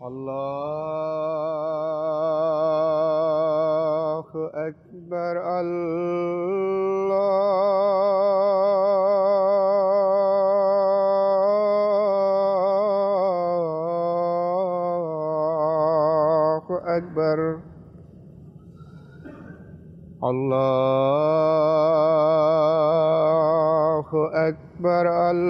الله أكبر الله أكبر الله أكبر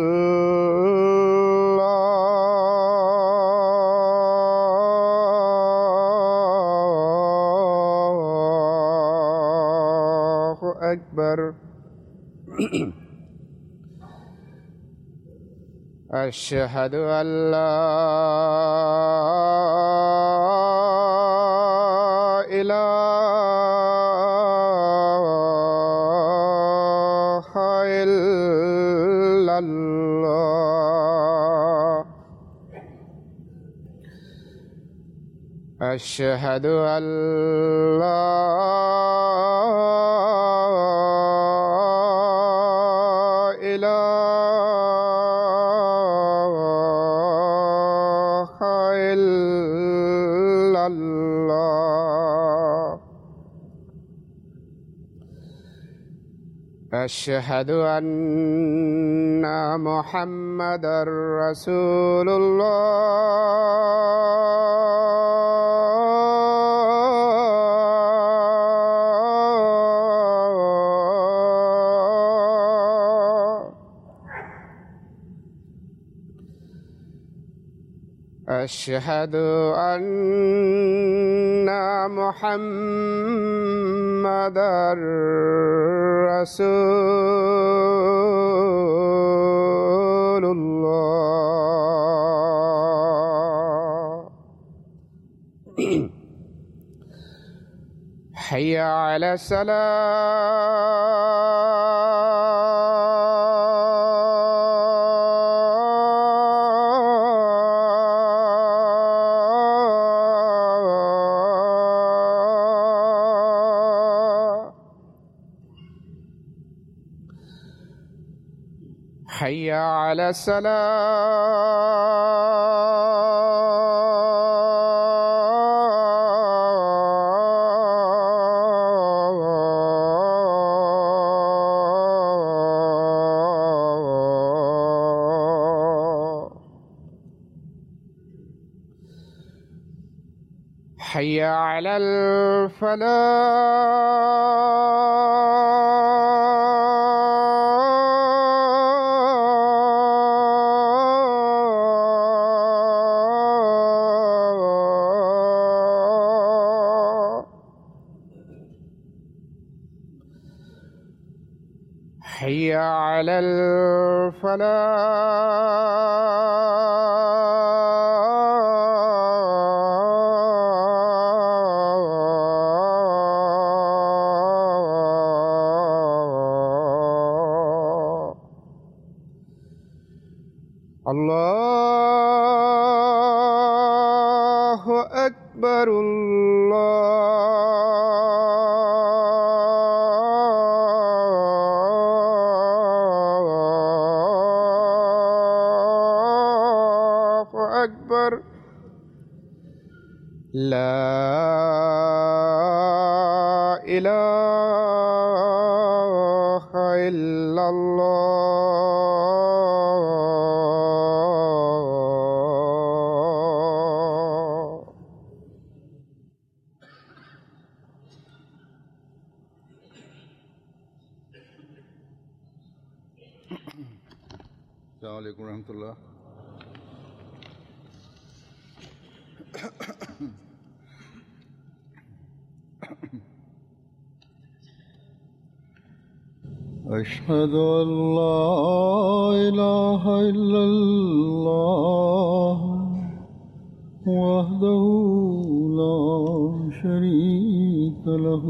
الله أكبر أشهد أن لا إله إلا الله أشهد أن لا إله إلا الله أشهد أن محمدا رسول الله أشهد أن محمدا رسول الله حي على الصلاة حي على الصلاة حي على الفلاح حي على الفلاح الله أكبر الله أكبر لا إله إلا الله السلام عليكم ورحمة الله أشهد أن لا إله إلا الله وحده لا شريك له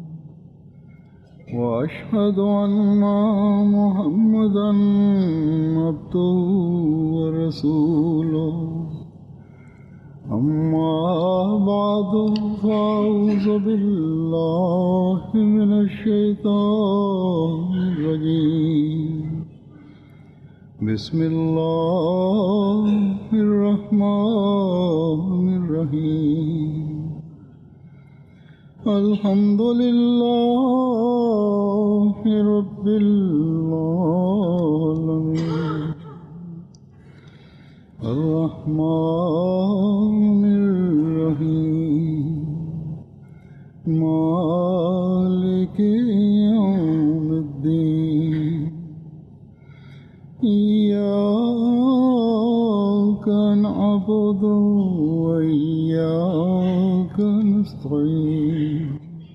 وأشهد أن محمدا عبده ورسوله أما بعد فأعوذ بالله من الشيطان الرجيم بسم الله الرحمن الرحيم الحمد لله رب العالمين الرحمن الرحيم مالك يوم الدين إياك نعبد وإياك نستعين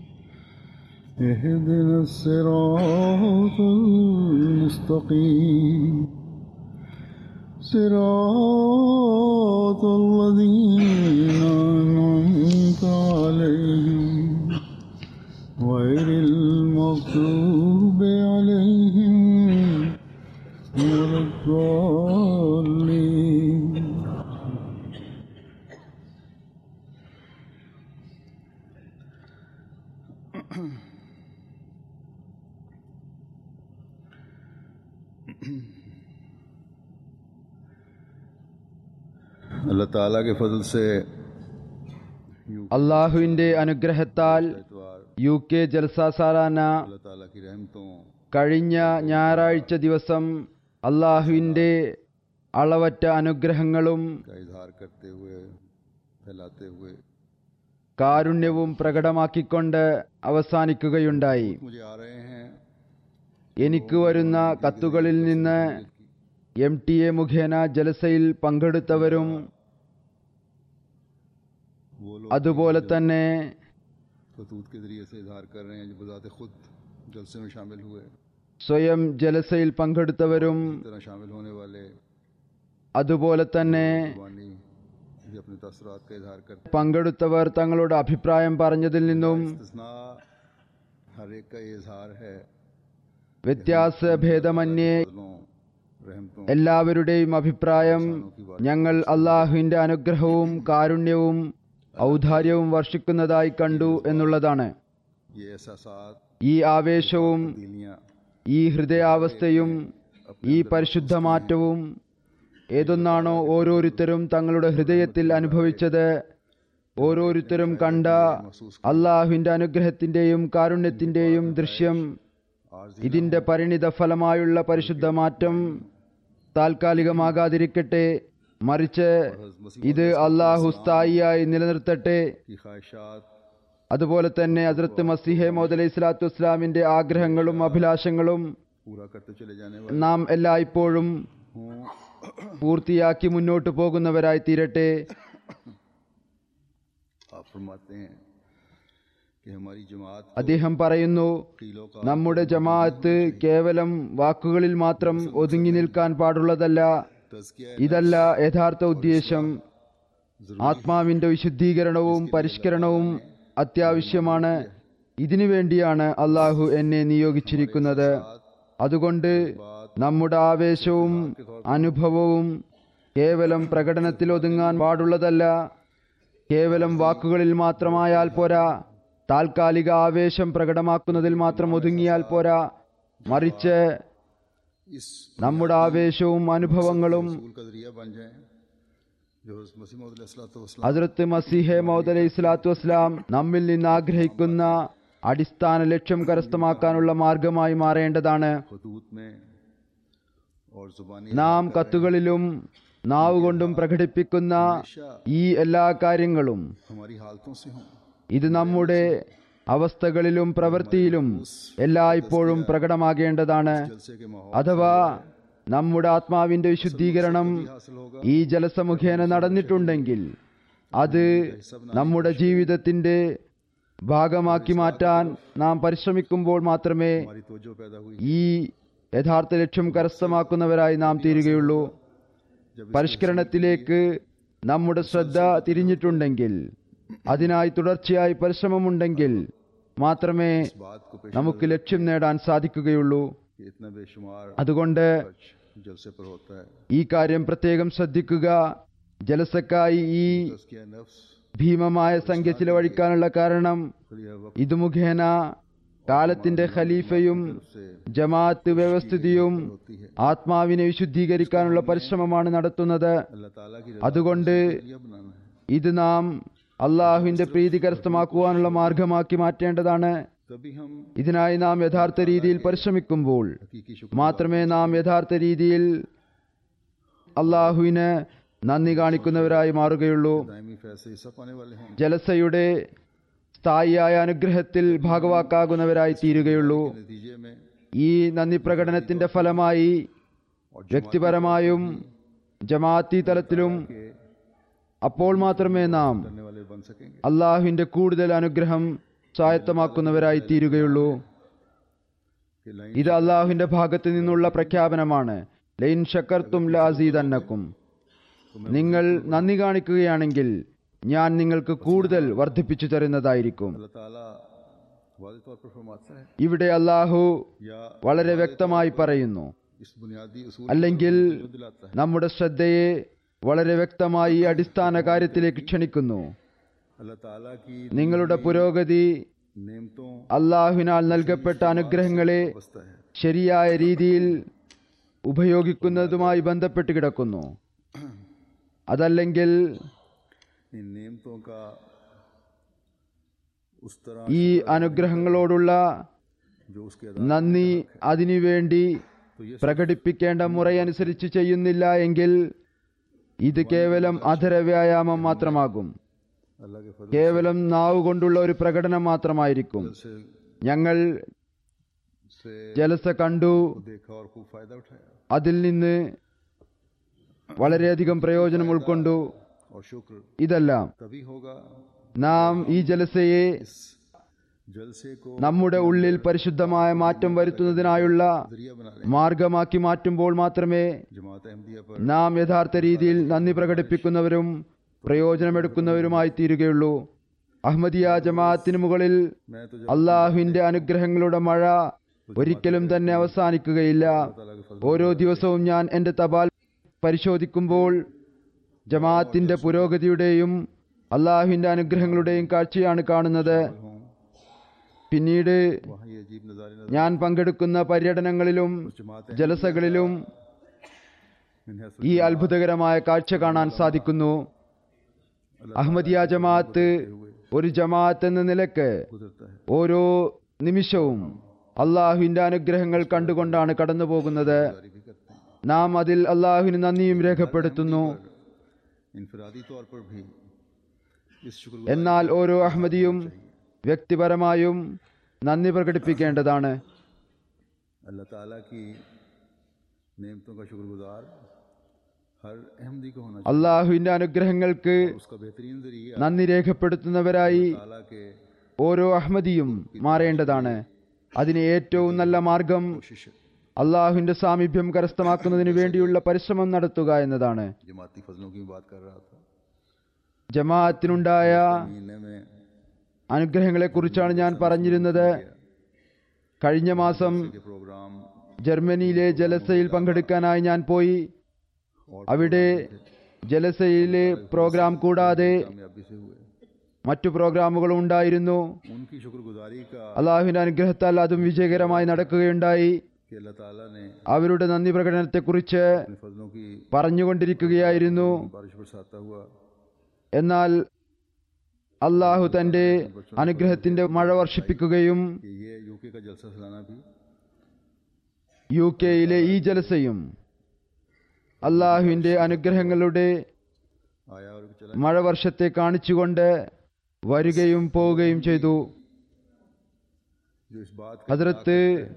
اهدنا الصراط المستقيم صراط الذين أنعمت عليهم غير المغضوب عليهم ولا الضالين अल्लाह ताला के फजल से അള്ളാഹുവിന്റെ അനുഗ്രഹത്താൽ इतवार യു കെ ജൽസ സാലാന अल्लाह ताला की रहमतों കഴിഞ്ഞ ഞായറാഴ്ച ദിവസം അള്ളാഹുവിന്റെ അളവറ്റ അനുഗ്രഹങ്ങളും का इजहार करते हुए फैलाते हुए കാരുണ്യവും പ്രകടമാക്കിക്കൊണ്ട് അവസാനിക്കുകയുണ്ടായി मुझे आ रहे हैं എനിക്ക് വരുന്ന കത്തുകളിൽ നിന്ന് എം ടി എ മുഖേന ജലസയിൽ പങ്കെടുത്തവരും वो लोग അതുപോലെ തന്നെ खतूत के जरिए से इजहार कर रहे हैं जो बजात खुद जलसे में शामिल हुए സ്വയം ജലസയിൽ പങ്കെടുത്തവരും इस तरह शामिल होने वाले അതുപോലെ തന്നെ जुबानी भी अपने तसरात का इजहार करते പങ്കെടുത്തവർ തങ്ങളുടെ അഭിപ്രായം പറഞ്ഞതിൽ നിന്നും इस्तना हर एक का ये इजहार है വ്യത്യാസ ഭേദമന്യേ फजलों रहमतों എല്ലാവരുടെയും അഭിപ്രായം ഞങ്ങൾ അള്ളാഹുവിന്റെ അനുഗ്രഹവും കാരുണ്യവും ഔദാര്യവും വർഷിക്കുന്നതായി കണ്ടു എന്നുള്ളതാണ് ये एहसास ഈ ആവേശവും दिलियाँ ഈ ഹൃദയാവസ്ഥയും ഈ പരിശുദ്ധ മാറ്റവും ഏതൊന്നാണോ ഓരോരുത്തരും തങ്ങളുടെ ഹൃദയത്തിൽ അനുഭവിച്ചത് ഓരോരുത്തരും കണ്ട അള്ളാഹുവിന്റെ അനുഗ്രഹത്തിന്റെയും കാരുണ്യത്തിന്റെയും ദൃശ്യം आर्जी ഇതിന്റെ പരിണിത ഫലമായുള്ള പരിശുദ്ധ മാറ്റം താൽക്കാലികമാകാതിരിക്കട്ടെ മറിച്ച് ഇത് അള്ളാഹു സ്ഥായിയായി നിലനിർത്തട്ടെ की ख्वाहिशात അതുപോലെ തന്നെ ഹസ്രത്ത് മസിഹെ മോദ് അലൈഹി സ്വലാത്തു വസ്സലാമിന്റെ ആഗ്രഹങ്ങളും അഭിലാഷങ്ങളും पूरा करते चले जाने वाले നാം എല്ലായ്പ്പോഴും हों പൂർത്തിയാക്കി മുന്നോട്ട് പോകുന്നവരായി തീരട്ടെ आप फरमाते हैं कि हमारी जमात അദ്ദേഹം പറയുന്നു कीलों का നമ്മുടെ ജമാഅത്ത് കേവലം വാക്കുകളിൽ മാത്രം ഒതുങ്ങി നിൽക്കാൻ പാടുള്ളതല്ല तस्किया ഇതല്ല യഥാർത്ഥ ഉദ്ദേശം ആത്മാവിന്റെ വിശുദ്ധീകരണവും പരിഷ്കരണവും അത്യാവശ്യമാണ് ഇതിനു വേണ്ടിയാണ് അള്ളാഹു എന്നെ നിയോഗിച്ചിരിക്കുന്നത് അതുകൊണ്ട് നമ്മുടെ ആവേശവും അനുഭവവും കേവലം പ്രകടനത്തിൽ ഒതുങ്ങാൻ പാടുള്ളതല്ല കേവലം വാക്കുകളിൽ മാത്രമായാൽ പോരാ താൽക്കാലിക ആവേശം പ്രകടമാക്കുന്നതിൽ മാത്രം ഒതുങ്ങിയാൽ പോരാ മറിച്ച് इस നമ്മുടെ ആവേശവും അനുഭവങ്ങളും रसूल का जरिया बन जाए जो मसीह मौदूद ഹസ്രത്ത് മസീഹെ മൗദ് അലൈഹി സ്വലാത്തു വസ്സലാം നമ്മിൽ നിന്ന് ആഗ്രഹിക്കുന്ന അടിസ്ഥാന ലക്ഷ്യം കരസ്ഥമാക്കാനുള്ള മാർഗമായി മാറേണ്ടതാണ് खतूत में और जुबानी നാം കത്തുകളിലും നാവ് കൊണ്ടും പ്രകടിപ്പിക്കുന്ന ഈ എല്ലാ കാര്യങ്ങളും हमारी हालतों से हों ഇത് നമ്മുടെ അവസ്ഥകളിലും പ്രവൃത്തിയിലും എല്ലായ്പ്പോഴും പ്രകടമാകേണ്ടതാണ് जलसे के माहौल അഥവാ നമ്മുടെ ആത്മാവിന്റെ വിശുദ്ധീകരണം हासिल होगा ഈ ജലസമുഖേന നടന്നിട്ടുണ്ടെങ്കിൽ അത് നമ്മുടെ ജീവിതത്തിന്റെ ഭാഗമാക്കി മാറ്റാൻ നാം പരിശ്രമിക്കുമ്പോൾ മാത്രമേ हमारी तवज्जो पैदा हुई ഈ യഥാർത്ഥ ലക്ഷ്യം കരസ്ഥമാക്കുന്നവരായി നാം തീരുകയുള്ളൂ പരിഷ്കരണത്തിലേക്ക് നമ്മുടെ ശ്രദ്ധ തിരിഞ്ഞിട്ടുണ്ടെങ്കിൽ അതിനായി തുടർച്ചയായി പരിശ്രമമുണ്ടെങ്കിൽ മാത്രമേ इस बात को पेश നമുക്ക് ലക്ഷ്യം നേടാൻ സാധിക്കുകയുള്ളൂ कि इतना बेशुमार അതുകൊണ്ട് खर्च जलसे पर होता है ഈ കാര്യം പ്രത്യേകം ശ്രദ്ധിക്കുക ജലസക്കായി ഈ तस्किया नफ्स ഭീമമായ സംഖ്യ ചിലവഴിക്കാനുള്ള കാരണം खुलिया वक्त ഇത് മുഖേന കാലത്തിന്റെ ഖലീഫയും से ജമാഅത്ത് വ്യവസ്ഥിതിയും होती है ആത്മാവിനെ വിശുദ്ധീകരിക്കാനുള്ള പരിശ്രമമാണ് നടത്തുന്നത് अल्लाह ताला की അതുകൊണ്ട് रजा बनाना है ഇത് നാം അള്ളാഹുവിന്റെ പ്രീതി കരസ്ഥമാക്കുവാനുള്ള മാർഗമാക്കി മാറ്റേണ്ടതാണ് तभी हम ഇതിനായി നാം യഥാർത്ഥ രീതിയിൽ പരിശ്രമിക്കുമ്പോൾ हकीकी शुक्र മാത്രമേ നാം യഥാർത്ഥ രീതിയിൽ അള്ളാഹുവിന് നന്ദി കാണിക്കുന്നവരായി മാറുകയുള്ളൂ दायमी फैसले हिस्सा पाने वाले हों ജലസയുടെ സ്ഥായിയായ അനുഗ്രഹത്തിൽ ഭാഗവാക്കാകുന്നവരായി തീരുകയുള്ളൂ नतीजे में ഈ നന്ദി പ്രകടനത്തിന്റെ ഫലമായി വ്യക്തിപരമായും ജമാഅത്തി തലത്തിലും के അപ്പോൾ മാത്രമേ നാം करने वाले बन सकेंगे അള്ളാഹുവിന്റെ കൂടുതൽ അനുഗ്രഹം സ്വായത്തമാക്കുന്നവരായി തീരുകയുള്ളൂ कि लाइन ഇത് അള്ളാഹുവിന്റെ ഭാഗത്ത് നിന്നുള്ള പ്രഖ്യാപനമാണ് ലൈൻ ഷക്കർത്തും ലാസീദന്നക്കും നിങ്ങൾ നന്ദി കാണിക്കുകയാണെങ്കിൽ ഞാൻ നിങ്ങൾക്ക് കൂടുതൽ വർദ്ധിപ്പിച്ചു തരുന്നതായിരിക്കും अल्लाह ताला वादे तौर पर फरमाता है ഇവിടെ അള്ളാഹു या വളരെ വ്യക്തമായി പറയുന്നു इस बुनियादी उसूल അല്ലെങ്കിൽ को दिलाता है നമ്മുടെ ശ്രദ്ധയെ വളരെ വ്യക്തമായി ഈ അടിസ്ഥാന കാര്യത്തിലേക്ക് ക്ഷണിക്കുന്നു अल्लाह ताला की നിങ്ങളുടെ പുരോഗതി नेमतों അള്ളാഹുവിനാൽ നൽകപ്പെട്ട അനുഗ്രഹങ്ങളെ बसता है ശരിയായ രീതിയിൽ ഉപയോഗിക്കുന്നതുമായി ബന്ധപ്പെട്ട് കിടക്കുന്നു അതല്ലെങ്കിൽ इन नेमतों का उस तरह ഈ അനുഗ്രഹങ്ങളോടുള്ള जो उसके നന്ദി അതിനുവേണ്ടി പ്രകടിപ്പിക്കേണ്ട മുറയനുസരിച്ച് ചെയ്യുന്നില്ല എങ്കിൽ ഇത് കേവലം അധര വ്യായാമം മാത്രമാകും अल्लाह के फजल കേവലം നാവ് കൊണ്ടുള്ള ഒരു പ്രകടനം മാത്രമായിരിക്കും से ഞങ്ങൾ से ജലസ കണ്ടു देखा और खूब फायदा उठाया അതിൽ നിന്ന് വളരെയധികം പ്രയോജനം ഉൾക്കൊണ്ടു और शुक्र ഇതെല്ലാം तभी होगा നാം ഈ ജലസയെ इस जलसे को നമ്മുടെ ഉള്ളിൽ പരിശുദ്ധമായ മാറ്റം വരുത്തുന്നതിനായുള്ള जरिया बना ले മാർഗമാക്കി മാറ്റുമ്പോൾ മാത്രമേ जमात अहमदिया पर നാം യഥാർത്ഥ രീതിയിൽ നന്ദി പ്രകടിപ്പിക്കുന്നവരും പ്രയോജനമെടുക്കുന്നവരുമായി തീരുകയുള്ളൂ അഹമ്മദിയ ജമാഅത്തിന് മുകളിൽ मैं तो जब അള്ളാഹുവിന്റെ അനുഗ്രഹങ്ങളുടെ മഴ ഒരിക്കലും തന്നെ അവസാനിക്കുകയില്ല ताला के फजल ഓരോ ദിവസവും ഞാൻ എന്റെ തപാൽ പരിശോധിക്കുമ്പോൾ ജമാഅത്തിന്റെ പുരോഗതിയുടെയും അള്ളാഹുവിന്റെ അനുഗ്രഹങ്ങളുടെയും കാഴ്ചയാണ് കാണുന്നത് हों പിന്നീട് वहाँ ये अजीब नज़ारे नजर ഞാൻ പങ്കെടുക്കുന്ന പര്യടനങ്ങളിലും जमात ജലസകളിലും इन्हें ഈ അത്ഭുതകരമായ കാഴ്ച കാണാൻ സാധിക്കുന്നു അഹമ്മദിയ ജമാഅത്ത് ഒരു ജമാഅത്ത് എന്ന നിലക്ക് गुजरता है ഓരോ നിമിഷവും അള്ളാഹുവിന്റെ അനുഗ്രഹങ്ങൾ കണ്ടുകൊണ്ടാണ് കടന്നു പോകുന്നത് जारी भी करते हैं നാം അതിൽ അള്ളാഹുവിന് നന്ദിയും രേഖപ്പെടുത്തുന്നു इनफरादी तौर पर भी इस शुक्र എന്നാൽ ഓരോ അഹമ്മദിയും വ്യക്തിപരമായും നന്ദി പ്രകടിപ്പിക്കേണ്ടതാണ് अल्लाह ताला की नेमतों का शुक्रगुजार हर अहमदी को होना चाहिए അള്ളാഹുവിന്റെ അനുഗ്രഹങ്ങൾക്ക് उसका बेहतरीन जरिया നന്ദി രേഖപ്പെടുത്തുന്നവരായി ताला के ഓരോ അഹമ്മദിയും മാറേണ്ടതാണ് അതിന് ഏറ്റവും നല്ല മാർഗം कोशिश അള്ളാഹുവിന്റെ സാമീപ്യം കരസ്ഥമാക്കുന്നതിന് വേണ്ടിയുള്ള പരിശ്രമം നടത്തുക എന്നതാണ് जमाती फजलों की बात कर रहा था ജമാഅത്തിനുണ്ടായ महीने में അനുഗ്രഹങ്ങളെക്കുറിച്ചാണ് ഞാൻ പറഞ്ഞിരുന്നത് കഴിഞ്ഞ മാസം के प्रोग्राम ജർമ്മനിയിലെ ജലസയിൽ പങ്കെടുക്കാനായി ഞാൻ പോയി അവിടെ ജലസയിലെ പ്രോഗ്രാം കൂടാതെ कामयाबी से हुए മറ്റു പ്രോഗ്രാമുകളും ഉണ്ടായിരുന്നു उनकी शुक्रगुजारी का അള്ളാഹുവിന്റെ അനുഗ്രഹത്താൽ അതും വിജയകരമായി നടക്കുകയുണ്ടായി कि अल्लाह ताला ने അവരുടെ നന്ദി പ്രകടനത്തെക്കുറിച്ച് अपने फजलों की പറഞ്ഞുകൊണ്ടിരിക്കുകയായിരുന്നു बारिश बरसाता हुआ എന്നാൽ അള്ളാഹു തന്റെ അനുഗ്രഹത്തിന്റെ മഴ വർഷിപ്പിക്കുകയും कि ये यूके का जलसा सालाना भी യു കെയിലെ ഈ ജലസയും അള്ളാഹുവിന്റെ അനുഗ്രഹങ്ങളുടെ आया और चला മഴ വർഷത്തെ കാണിച്ചുകൊണ്ട് വരികയും പോവുകയും ചെയ്തു जो इस बात का ഹദ്രത്ത്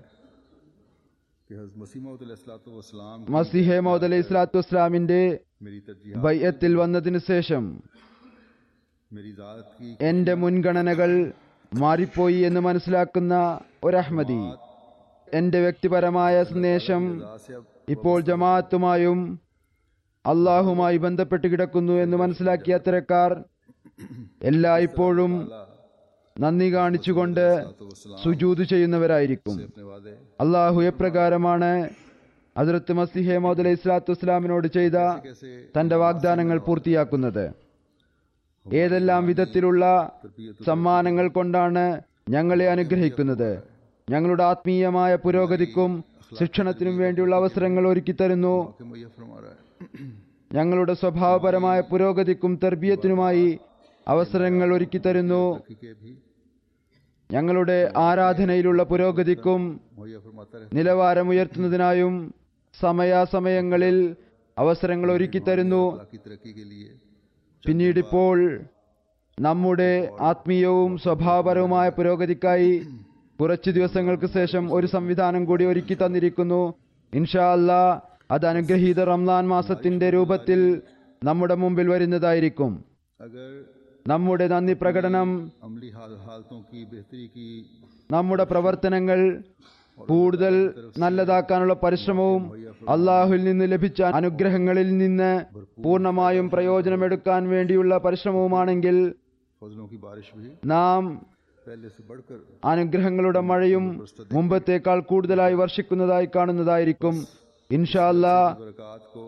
कि हज़रत मसीह मसीम മസിഹെ മൗദ് അലൈഹി സ്വലാത്തു വസ്സലാമിന്റെ मेरी तरजीह ബയ്യത്തിൽ വന്നതിനു ശേഷം मेरी ज़ात की എന്റെ മുൻഗണനകൾ മാറിപ്പോയി എന്ന് മനസ്സിലാക്കുന്ന ഒരഹമ്മദി എന്റെ വ്യക്തിപരമായ സന്ദേശം ज़ात से अब ഇപ്പോൾ ജമാഅത്തുമായും അള്ളാഹുമായി ബന്ധപ്പെട്ട് കിടക്കുന്നു എന്ന് മനസ്സിലാക്കിയ അത്തരക്കാർ എല്ലായ്പ്പോഴും നന്ദി കാണിച്ചുകൊണ്ട് तो वसलाम സുജൂത് ചെയ്യുന്നവരായിരിക്കും अपने वादे അള്ളാഹു എപ്രകാരമാണ് ഹജറത്ത് മസിഹെ മൗദ് അലൈഹി സ്വലാത്തു വസ്സലാമിനോട് ചെയ്ത कैसे തന്റെ വാഗ്ദാനങ്ങൾ പൂർത്തിയാക്കുന്നത് ഏതെല്ലാം വിധത്തിലുള്ള സമ്മാനങ്ങൾ കൊണ്ടാണ് ഞങ്ങളെ അനുഗ്രഹിക്കുന്നത് ഞങ്ങളുടെ ആത്മീയമായ പുരോഗതിക്കും ശിക്ഷണത്തിനും വേണ്ടിയുള്ള അവസരങ്ങൾ ഒരുക്കി തരുന്നു कि मुहैया फरमा रहा है ഞങ്ങളുടെ സ്വഭാവപരമായ പുരോഗതിക്കും തെർബിയത്തിനുമായി അവസരങ്ങൾ ഒരുക്കിത്തരുന്നു तरक्की के भी ഞങ്ങളുടെ ആരാധനയിലുള്ള പുരോഗതിക്കും मुहैया फरमाता रहता നിലവാരമുയർത്തുന്നതിനായും സമയാസമയങ്ങളിൽ അവസരങ്ങൾ ഒരുക്കിത്തരുന്നു है की तरक्की के लिए പിന്നീടിപ്പോൾ നമ്മുടെ ആത്മീയവും സ്വഭാവപരവുമായ പുരോഗതിക്കായി കുറച്ചു ദിവസങ്ങൾക്ക് ശേഷം ഒരു സംവിധാനം കൂടി ഒരുക്കി തന്നിരിക്കുന്നു ഇൻഷാ അല്ലാ അത് അനുഗ്രഹീത റംലാൻ മാസത്തിന്റെ രൂപത്തിൽ നമ്മുടെ മുമ്പിൽ വരുന്നതായിരിക്കും अगर നമ്മുടെ നന്ദി പ്രകടനം अमली हाल हालतों की बेहतरी की നമ്മുടെ പ്രവർത്തനങ്ങൾ കൂടുതൽ നല്ലതാക്കാനുള്ള പരിശ്രമവും അള്ളാഹുവിൽ നിന്ന് ലഭിച്ച അനുഗ്രഹങ്ങളിൽ നിന്ന് പൂർണ്ണമായും പ്രയോജനമെടുക്കാൻ വേണ്ടിയുള്ള പരിശ്രമവുമാണെങ്കിൽ फजलों की बारिश भी നാം पहले से बढ़कर അനുഗ്രഹങ്ങളുടെ മഴയും മുമ്പത്തേക്കാൾ കൂടുതലായി വർഷിക്കുന്നതായി കാണുന്നതായിരിക്കും ഇൻഷാ അല്ലാ बरक़ात को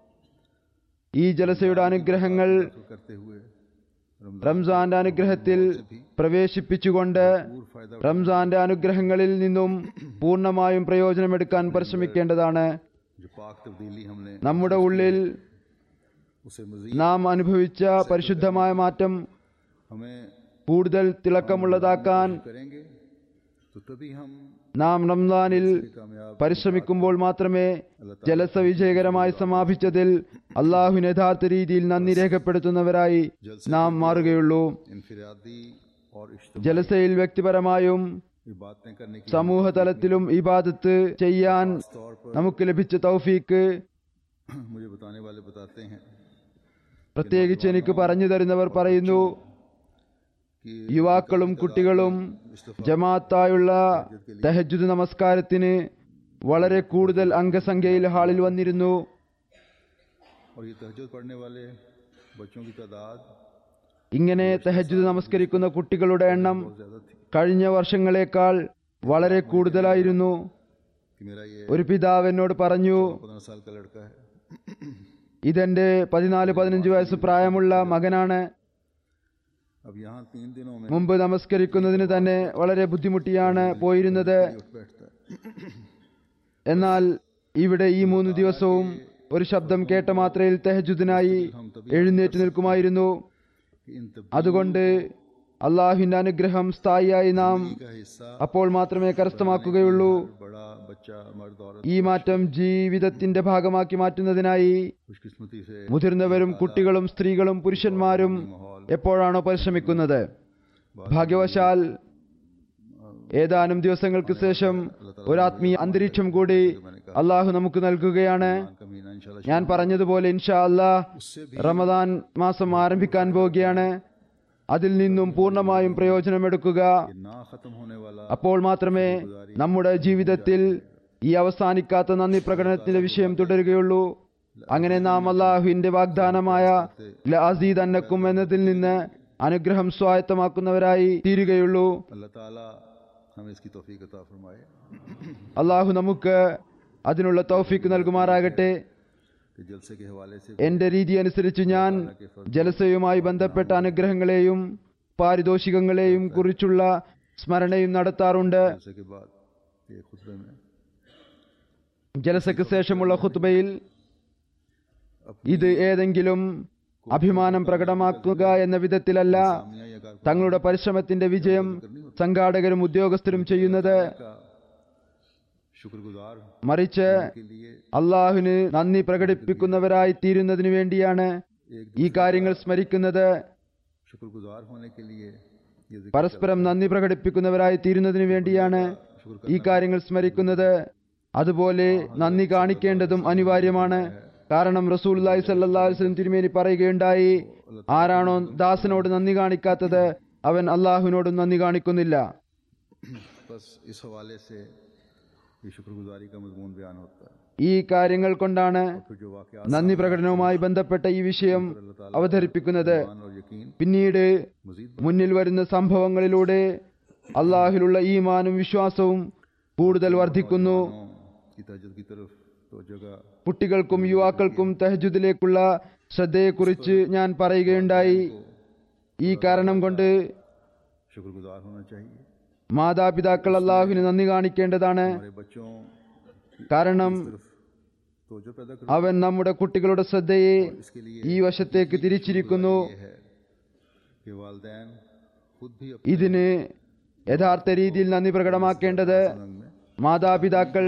ഈ ജലസയുടെ അനുഗ്രഹങ്ങൾ करते हुए रमजान റംസാന്റെ അനുഗ്രഹത്തിൽ പ്രവേശിപ്പിച്ചുകൊണ്ട് पूर्व फायदा റംസാന്റെ അനുഗ്രഹങ്ങളിൽ നിന്നും പൂർണ്ണമായും പ്രയോജനമെടുക്കാൻ പരിശ്രമിക്കേണ്ടതാണ് जो पाक तब्दीली हमने നമ്മുടെ ഉള്ളിൽ उसे मजीद നാം അനുഭവിച്ച പരിശുദ്ധമായ മാറ്റം हमें കൂടുതൽ തിളക്കമുള്ളതാക്കാൻ करेंगे तो तभी हम നാം റംസാനിൽ कामयाब പരിശ്രമിക്കുമ്പോൾ മാത്രമേ ജലസ വിജയകരമായി സമാപിച്ചതിൽ അള്ളാഹുവിന് യഥാർത്ഥ രീതിയിൽ നന്ദി രേഖപ്പെടുത്തുന്നവരായി നാം മാറുകയുള്ളൂ इनफरादी और इज्तमाही ജലസയിൽ വ്യക്തിപരമായും बातें करने की സമൂഹ തലത്തിലും ഇബാദത്ത് ചെയ്യാൻ तौर पर നമുക്ക് ലഭിച്ച തൗഫീക്ക് मुझे बताने वाले बताते हैं പ്രത്യേകിച്ച് എനിക്ക് പറഞ്ഞു തരുന്നവർ പറയുന്നു कि യുവാക്കളും കുട്ടികളും ജമാഅത്തായുള്ള തഹജുദ് നമസ്കാരത്തിന് വളരെ കൂടുതൽ അംഗസംഖ്യയിൽ ഹാളിൽ വന്നിരുന്നു और ये तहजद पढ़ने वाले बच्चों की तादाद ഇങ്ങനെ തഹജുദ് നമസ്കരിക്കുന്ന കുട്ടികളുടെ എണ്ണം बहुत ज़्यादा थी കഴിഞ്ഞ വർഷങ്ങളെക്കാൾ വളരെ കൂടുതലായിരുന്നു कि मेरा ये ഒരു പിതാവ് എന്നോട് പറഞ്ഞു पंद्रह साल का लड़का है ഇതെന്റെ പതിനാല് പതിനഞ്ച് വയസ്സ് പ്രായമുള്ള മകനാണ് अब यहाँ तीन दिनों में മുമ്പ് നമസ്കരിക്കുന്നതിന് തന്നെ വളരെ ബുദ്ധിമുട്ടിയാണ് പോയിരുന്നത് उठ बैठता है എന്നാൽ ഇവിടെ ഈ മൂന്ന് ദിവസവും ഒരു ശബ്ദം കേട്ട മാത്രയിൽ തെഹജുദിനായി എഴുന്നേറ്റ് നിൽക്കുമായിരുന്നു कि इन तब्दीली അതുകൊണ്ട് അള്ളാഹുവിന്റെ അനുഗ്രഹം സ്ഥായിയായി നാം का हिस्सा അപ്പോൾ മാത്രമേ കരസ്ഥമാക്കുകയുള്ളൂ बड़ा बच्चा मर्द औरत ഈ മാറ്റം ജീവിതത്തിന്റെ ഭാഗമാക്കി മാറ്റുന്നതിനായി खुशकिस्मती से മുതിർന്നവരും കുട്ടികളും സ്ത്രീകളും പുരുഷന്മാരും എപ്പോഴാണോ പരിശ്രമിക്കുന്നത് ഭാഗ്യവശാൽ ഏതാനും ദിവസങ്ങൾക്ക് ശേഷം ഒരു ആത്മീയ അന്തരീക്ഷം കൂടി അള്ളാഹു നമുക്ക് നൽകുകയാണ് का महीना इंशाल्लाह ഞാൻ പറഞ്ഞതുപോലെ ഇൻഷാ അല്ലാ റമദാൻ മാസം ആരംഭിക്കാൻ പോവുകയാണ് അതിൽ നിന്നും പൂർണ്ണമായും പ്രയോജനമെടുക്കുക ये ना खत्म होने वाला അപ്പോൾ മാത്രമേ നമ്മുടെ ജീവിതത്തിൽ ഈ അവസാനിക്കാത്ത നന്ദി പ്രകടനത്തിന്റെ വിഷയം തുടരുകയുള്ളൂ അങ്ങനെ നാം അള്ളാഹുവിന്റെ വാഗ്ദാനമായ ലഅസീദ് അന്നക്കും എന്നതിൽ നിന്ന് അനുഗ്രഹം സ്വായത്തമാക്കുന്നവരായി തീരുകയുള്ളൂ अल्लाह ताला हमें इसकी तौफीक अता फरमाए അള്ളാഹു നമുക്ക് അതിനുള്ള തൗഫീക്ക് നൽകുമാറാകട്ടെ कि जलसे के हवाले से എന്റെ രീതി അനുസരിച്ച് ഞാൻ ജലസയുമായി ബന്ധപ്പെട്ട അനുഗ്രഹങ്ങളെയും പാരിതോഷികങ്ങളെയും കുറിച്ചുള്ള സ്മരണയും നടത്താറുണ്ട് जलसे के बाद ये खुतबे में ജലസയ്ക്ക് ശേഷമുള്ള ഖുത്ബയിൽ ഇത് ഏതെങ്കിലും അഭിമാനം പ്രകടമാക്കുക എന്ന വിധത്തിലല്ല सामिया या कार തങ്ങളുടെ പരിശ്രമത്തിന്റെ വിജയം സംഘാടകരും ഉദ്യോഗസ്ഥരും ചെയ്യുന്നത് का शुक्रगुजार മറിച്ച് के लिए അള്ളാഹുവിന് നന്ദി പ്രകടിപ്പിക്കുന്നവരായി തീരുന്നതിനു വേണ്ടിയാണ് ഈ കാര്യങ്ങൾ സ്മരിക്കുന്നത് शुक्रगुजार होने के लिए ये जिक्र പരസ്പരം നന്ദി പ്രകടിപ്പിക്കുന്നവരായി തീരുന്നതിനു വേണ്ടിയാണ് ഈ കാര്യങ്ങൾ സ്മരിക്കുന്നത് അതുപോലെ നന്ദി കാണിക്കേണ്ടതും അനിവാര്യമാണ് കാരണം റസൂൽ സല്ലല്ലാഹു അലൈഹി വസല്ലം തിരുമേനി പറയുകയുണ്ടായി ആരാണോ ദാസനോട് നന്ദി കാണിക്കാത്തത് അവൻ അള്ളാഹുവിനോടും നന്ദി കാണിക്കുന്നില്ല बस इस हवाले से ये शुक्रगुजारी का मजमून बयान होता है ഈ കാര്യങ്ങൾ കൊണ്ടാണ് फिर जो वाक़ നന്ദി പ്രകടനവുമായി ബന്ധപ്പെട്ട ഈ വിഷയം അവതരിപ്പിക്കുന്നത് और यकीन പിന്നീട് मजीद മുന്നിൽ വരുന്ന സംഭവങ്ങളിലൂടെ അള്ളാഹിലുള്ള ഈമാനും വിശ്വാസവും കൂടുതൽ വർദ്ധിക്കുന്നു की तजद की तरफ तो जगह കുട്ടികൾക്കും യുവാക്കൾക്കും തഹജുദിലേക്കുള്ള ശ്രദ്ധയെക്കുറിച്ച് ഞാൻ പറയുകയുണ്ടായി ഈ കാരണം കൊണ്ട് शुक्रगुजार होना चाहिए മാതാപിതാക്കൾ അള്ളാഹുവിന് നന്ദി കാണിക്കേണ്ടതാണ് हमारे बच्चों കാരണം तोजो पैदा करो അവൻ നമ്മുടെ കുട്ടികളുടെ ശ്രദ്ധയെ इसके लिए ഈ വശത്തേക്ക് തിരിച്ചിരിക്കുന്നു ये है कि वालदेन खुद भी अपने ഇതിന് യഥാർത്ഥ രീതിയിൽ നന്ദി പ്രകടമാക്കേണ്ടത് रंग में മാതാപിതാക്കൾ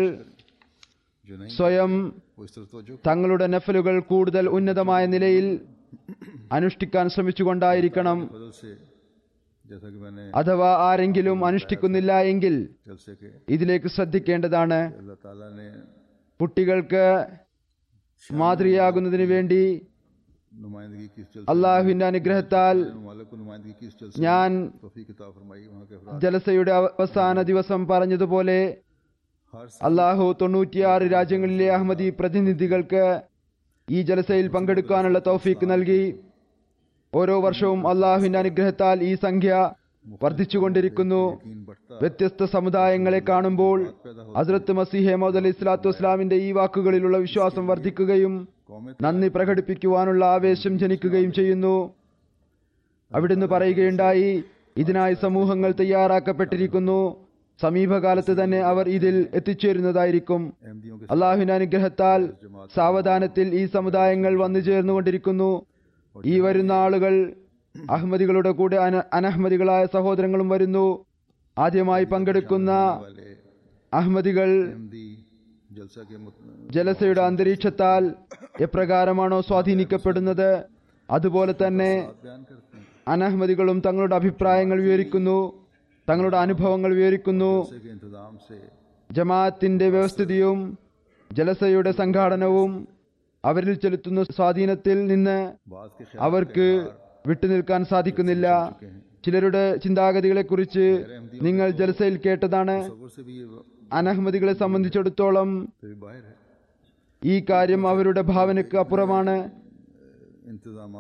जो नहीं സ്വയം वो इस तरह तोजो തങ്ങളുടെ നഫലുകൾ കൂടുതൽ ഉന്നതമായ നിലയിൽ അനുഷ്ഠിക്കാൻ ശ്രമിച്ചുകൊണ്ടായിരിക്കണം बदल से जैसा कि मैंने അഥവാ ആരെങ്കിലും അനുഷ്ഠിക്കുന്നില്ല എങ്കിൽ जलसे के ഇതിലേക്ക് ശ്രദ്ധിക്കേണ്ടതാണ് अल्लाह ताला ने കുട്ടികൾക്ക് മാതൃകയാകുന്നതിന് വേണ്ടി नुमाइंदगी किस जलसे അള്ളാഹുവിന്റെ അനുഗ്രഹത്താൽ मालिक को नुमाइंदगी किस जलसे ഞാൻ तौफीक किताब फरमाई वहाँ के अफराद ജലസയുടെ അവസാന ദിവസം പറഞ്ഞതുപോലെ हर അള്ളാഹു തൊണ്ണൂറ്റിയാറ് രാജ്യങ്ങളിലെ അഹമ്മദി പ്രതിനിധികൾക്ക് ഈ ജലസയിൽ പങ്കെടുക്കാനുള്ള തൗഫീക്ക് നൽകി ഓരോ വർഷവും അള്ളാഹുവിന്റെ അനുഗ്രഹത്താൽ ഈ സംഖ്യ വർദ്ധിച്ചുകൊണ്ടിരിക്കുന്നു यकीन बढ़ता വ്യത്യസ്ത സമുദായങ്ങളെ കാണുമ്പോൾ ഹസ്രത്ത് മസീഹെ മൗദ് അലി സ്വലാത്തു വസ്സലാമിന്റെ ഈ വാക്കുകളിലുള്ള വിശ്വാസം വർദ്ധിക്കുകയും कौमें നന്ദി പ്രകടിപ്പിക്കുവാനുള്ള ആവേശം ജനിക്കുകയും ചെയ്യുന്നു അവിടുന്ന് പറയുകയുണ്ടായി ഇതിനായി സമൂഹങ്ങൾ തയ്യാറാക്കപ്പെട്ടിരിക്കുന്നു സമീപകാലത്ത് തന്നെ അവർ ഇതിൽ എത്തിച്ചേരുന്നതായിരിക്കും अहमदियों के അള്ളാഹുവിന്റെ അനുഗ്രഹത്താൽ സാവധാനത്തിൽ ഈ സമുദായങ്ങൾ വന്നു ചേർന്നുകൊണ്ടിരിക്കുന്നു ഈ വരുന്ന ആളുകൾ അഹമ്മദികളുടെ കൂടെ അന- അനഹമ്മദികളായ സഹോദരങ്ങളും വരുന്നു ആദ്യമായി പങ്കെടുക്കുന്ന वाले അഹമ്മദികൾ अहमदी जलसा के मुत- ജലസയുടെ അന്തരീക്ഷത്താൽ എപ്രകാരമാണോ സ്വാധീനിക്കപ്പെടുന്നത് അതുപോലെ തന്നെ बयान करते हैं അനഹമ്മദികളും തങ്ങളുടെ അഭിപ്രായങ്ങൾ വിവരിക്കുന്നു തങ്ങളുടെ അനുഭവങ്ങൾ വിവരിക്കുന്നു जलसे के इंतजाम से ജമാഅത്തിന്റെ വ്യവസ്ഥിതിയും ജലസയുടെ സംഘാടനവും അവരിൽ ചെലുത്തുന്ന സ്വാധീനത്തിൽ നിന്ന് बाज के അവർക്ക് വിട്ടുനിൽക്കാൻ സാധിക്കുന്നില്ല ചിലരുടെ ചിന്താഗതികളെക്കുറിച്ച് നിങ്ങൾ ജലസയിൽ കേട്ടതാണ് खबर से भी ये അനഹമ്മദികളെ സംബന്ധിച്ചിടത്തോളം तो भी बाहर है ഈ കാര്യം അവരുടെ ഭാവനയ്ക്ക് അപ്പുറമാണ് इंतजाम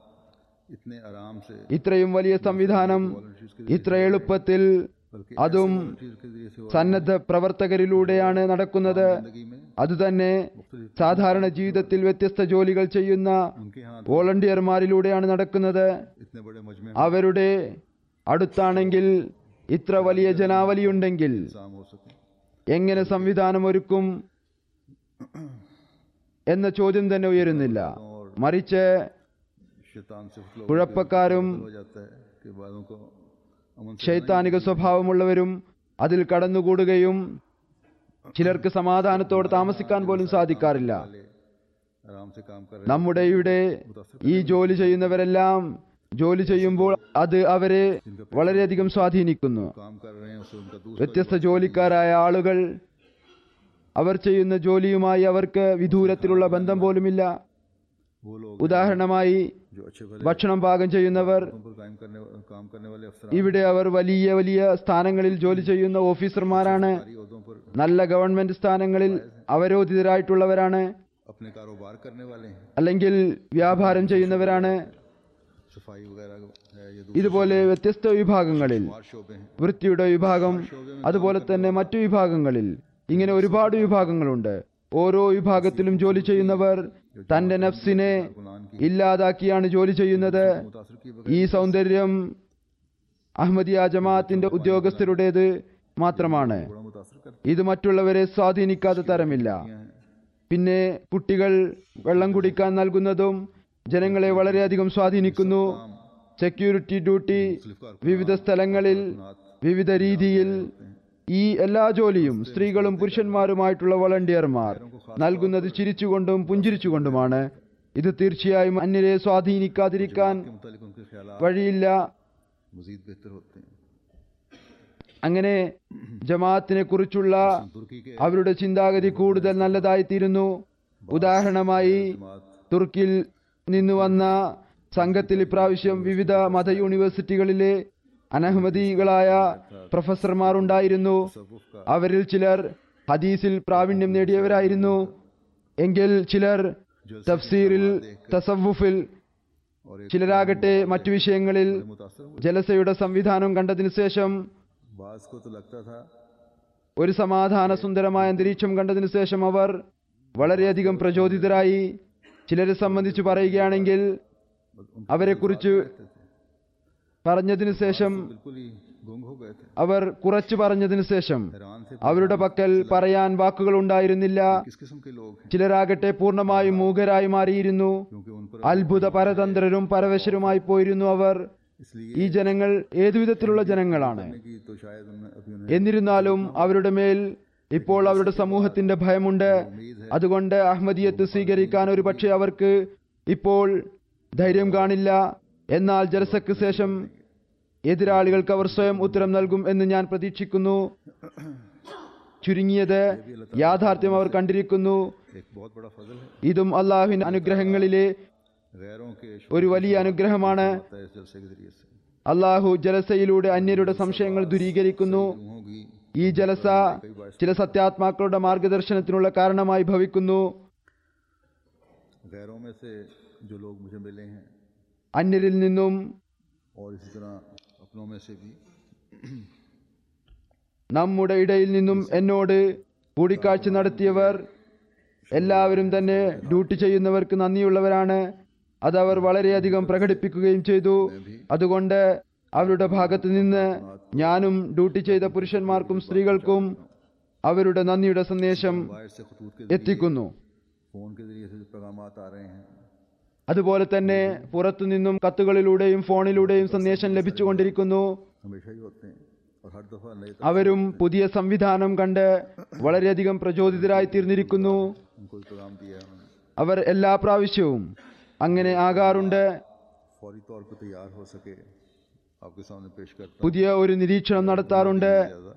इतने आराम से ഇത്രയും വലിയ സംവിധാനം ഇത്ര എളുപ്പത്തിൽ അതും चीज के जरिए से സന്നദ്ധ പ്രവർത്തകരിലൂടെയാണ് നടക്കുന്നത് जिंदगी में അതുതന്നെ സാധാരണ ജീവിതത്തിൽ വ്യത്യസ്ത ജോലികൾ ചെയ്യുന്ന उनके यहाँ വോളണ്ടിയർമാരിലൂടെയാണ് നടക്കുന്നത് इतने बड़े मजमे അവരുടെ അടുത്താണെങ്കിൽ ഇത്ര വലിയ ജനാവലിയുണ്ടെങ്കിൽ इंतजाम हो सके എങ്ങനെ സംവിധാനം ഒരുക്കും എന്ന ചോദ്യം തന്നെ ഉയരുന്നില്ല മറിച്ച് शैतान से कुछ लोग കുഴപ്പക്കാരും हो जाता है कि बादों को अमन से ശൈത്താനിക സ്വഭാവമുള്ളവരും അതിൽ കടന്നുകൂടുകയും ചിലർക്ക് സമാധാനത്തോടെ താമസിക്കാൻ പോലും സാധിക്കാറില്ല वाले आराम से काम कर रहे നമ്മുടെ ഇവിടെ ഈ ജോലി ചെയ്യുന്നവരെല്ലാം ജോലി ചെയ്യുമ്പോൾ അത് അവരെ വളരെയധികം സ്വാധീനിക്കുന്നു काम कर रहे हैं उससे उनका दूसरा വ്യത്യസ്ത ജോലിക്കാരായ ആളുകൾ അവർ ചെയ്യുന്ന ജോലിയുമായി അവർക്ക് വിദൂരത്തിലുള്ള ബന്ധം പോലുമില്ല वो लोग ഉദാഹരണമായി जो अच्छे भले ഭക്ഷണം പാകം ചെയ്യുന്നവർ पर कायम करने काम करने वाले अफसर ഇവിടെ അവർ വലിയ വലിയ സ്ഥാനങ്ങളിൽ ജോലി ചെയ്യുന്ന ഓഫീസർമാരാണ് ओहदों पर നല്ല ഗവൺമെന്റ് സ്ഥാനങ്ങളിൽ അവരോധിതരായിട്ടുള്ളവരാണ് अपने कारोबार करने वाले हैं അല്ലെങ്കിൽ വ്യാപാരം ചെയ്യുന്നവരാണ് सफाई वगैरह है ये ഇതുപോലെ വ്യത്യസ്ത വിഭാഗങ്ങളിൽ दूसरे शोबे हैं വൃത്തിയുടെ വിഭാഗം അതുപോലെ തന്നെ മറ്റു വിഭാഗങ്ങളിൽ ഇങ്ങനെ ഒരുപാട് വിഭാഗങ്ങളുണ്ട് ഓരോ വിഭാഗത്തിലും ജോലി ചെയ്യുന്നവർ തന്റെ നഫ്സിനെ ഇല്ലാതാക്കിയാണ് ജോലി ചെയ്യുന്നത് मुतासर की ഈ സൗന്ദര്യം അഹമ്മദിയ ജമാഅത്തിന്റെ ഉദ്യോഗസ്ഥരുടേത് മാത്രമാണ് बड़ा मुतासर करते ഇത് മറ്റുള്ളവരെ സ്വാധീനിക്കാത്ത തരമില്ല हैं പിന്നെ കുട്ടികൾ വെള്ളം കുടിക്കാൻ നൽകുന്നതും ജനങ്ങളെ വളരെയധികം സ്വാധീനിക്കുന്നു സെക്യൂരിറ്റി ഡ്യൂട്ടി വിവിധ സ്ഥലങ്ങളിൽ വിവിധ രീതിയിൽ ഈ എല്ലാ ജോലിയും സ്ത്രീകളും പുരുഷന്മാരുമായിട്ടുള്ള വളണ്ടിയർമാർ നൽകുന്നത് ചിരിച്ചുകൊണ്ടും പുഞ്ചിരിച്ചുകൊണ്ടുമാണ് ഇത് തീർച്ചയായും അന്യരെ സ്വാധീനിക്കാതിരിക്കാൻ के मुतालिक उनके ख्याल വഴിയില്ല मजीद बेहतर होते हैं അങ്ങനെ ജമാഅത്തിനെ കുറിച്ചുള്ള तुर्की के അവരുടെ ചിന്താഗതി കൂടുതൽ നല്ലതായിത്തീരുന്നു ഉദാഹരണമായി തുർക്കിയിൽ നിന്ന് വന്ന സംഘത്തിൽ ഇപ്രാവശ്യം വിവിധ മത യൂണിവേഴ്സിറ്റികളിലെ അനഹമ്മദികളായ പ്രൊഫസർമാർ ഉണ്ടായിരുന്നു അവരിൽ ചിലർ ഹദീസിൽ പ്രാവീണ്യം നേടിയവരായിരുന്നു എങ്കിൽ ചിലർ തഫ്സീറിൽ തസവുഫിൽ और एक ചിലരാകട്ടെ മറ്റു വിഷയങ്ങളിൽ मुतासर हुए ജലസയുടെ സംവിധാനം കണ്ടതിനു ശേഷം बाज को तो लगता था ഒരു സമാധാന സുന്ദരമായ അന്തരീക്ഷം കണ്ടതിനു ശേഷം അവർ വളരെയധികം പ്രചോദിതരായി ചിലരെ സംബന്ധിച്ച് പറയുകയാണെങ്കിൽ അവരെക്കുറിച്ച് പറഞ്ഞതിനു ശേഷം बिल्कुल ही गुंग हो गए थे അവർ കുറച്ചു പറഞ്ഞതിനു ശേഷം हैरान थे അവരുടെ പക്കൽ പറയാൻ വാക്കുകൾ ഉണ്ടായിരുന്നില്ല किस किस्म के लोग हैं ചിലരാകട്ടെ പൂർണ്ണമായും മൂകരായി മാറിയിരുന്നു क्योंकि उन पर അത്ഭുത പരതന്ത്രരും പരവശരുമായി പോയിരുന്നു അവർ इसलिए ഈ ജനങ്ങൾ ഏതുവിധത്തിലുള്ള ജനങ്ങളാണ് कि तो शायद उन्हें अभी उन्हें എന്നിരുന്നാലും അവരുടെ മേൽ ഇപ്പോൾ അവരുടെ സമൂഹത്തിന്റെ ഭയമുണ്ട് അതുകൊണ്ട് അഹമ്മദിയത്ത് സ്വീകരിക്കാൻ ഒരു പക്ഷേ അവർക്ക് ഇപ്പോൾ ധൈര്യം കാണില്ല എന്നാൽ ജലസക്ക് ശേഷം എതിരാളികൾക്ക് അവർ സ്വയം ഉത്തരം നൽകും എന്ന് ഞാൻ പ്രതീക്ഷിക്കുന്നു ചുരുങ്ങിയത് യാഥാർത്ഥ്യം അവർ കണ്ടിരിക്കുന്നു एक बहुत बड़ा फजल है ഇതും അള്ളാഹുവിൻ അനുഗ്രഹങ്ങളിലെ गैरों के ഒരു വലിയ അനുഗ്രഹമാണ് आता है इस जलसे के जरिए से അള്ളാഹു ജലസയിലൂടെ അന്യരുടെ സംശയങ്ങൾ ദൂരീകരിക്കുന്നു रूहों की ഈ ജലസ ചില സത്യാത്മാക്കളുടെ മാർഗദർശനത്തിനുള്ള കാരണമായി ഭവിക്കുന്നു गैरों में से जो लोग मुझे मिले हैं അന്യരിൽ നിന്നും और इसी तरह अपनों में से भी നമ്മുടെ ഇടയിൽ നിന്നും എന്നോട് കൂടിക്കാഴ്ച നടത്തിയവർ എല്ലാവരും തന്നെ ഡ്യൂട്ടി ചെയ്യുന്നവർക്ക് നന്ദിയുള്ളവരാണ് അതവർ വളരെയധികം പ്രകടിപ്പിക്കുകയും ചെയ്തു അതുകൊണ്ട് അവരുടെ ഭാഗത്ത് നിന്ന് ഞാനും ഡ്യൂട്ടി ചെയ്ത പുരുഷന്മാർക്കും സ്ത്രീകൾക്കും അവരുടെ നന്ദിയുടെ സന്ദേശം बाहर से खतूत के എത്തിക്കുന്നു फ़ोन के जरिए से जो पैगाम आ रहे हैं അതുപോലെ തന്നെ പുറത്തുനിന്നും കത്തുകളിലൂടെയും ഫോണിലൂടെയും സന്ദേശം ലഭിച്ചുകൊണ്ടിരിക്കുന്നു हमेशा ही होते हैं और हर दफ़ा नए അവരും പുതിയ സംവിധാനം കണ്ട് വളരെയധികം പ്രചോദിതരായി തീർന്നിരിക്കുന്നു उनको भी पैगाम दिया है उन्होंने അവർ എല്ലാ പ്രാവശ്യവും അങ്ങനെ ആകാറുണ്ട് फौरी तौर पर तैयार हो सके आपके सामने पेश करता പുതിയ ഒരു നിരീക്ഷണം നടത്താറുണ്ട് ज़्यादा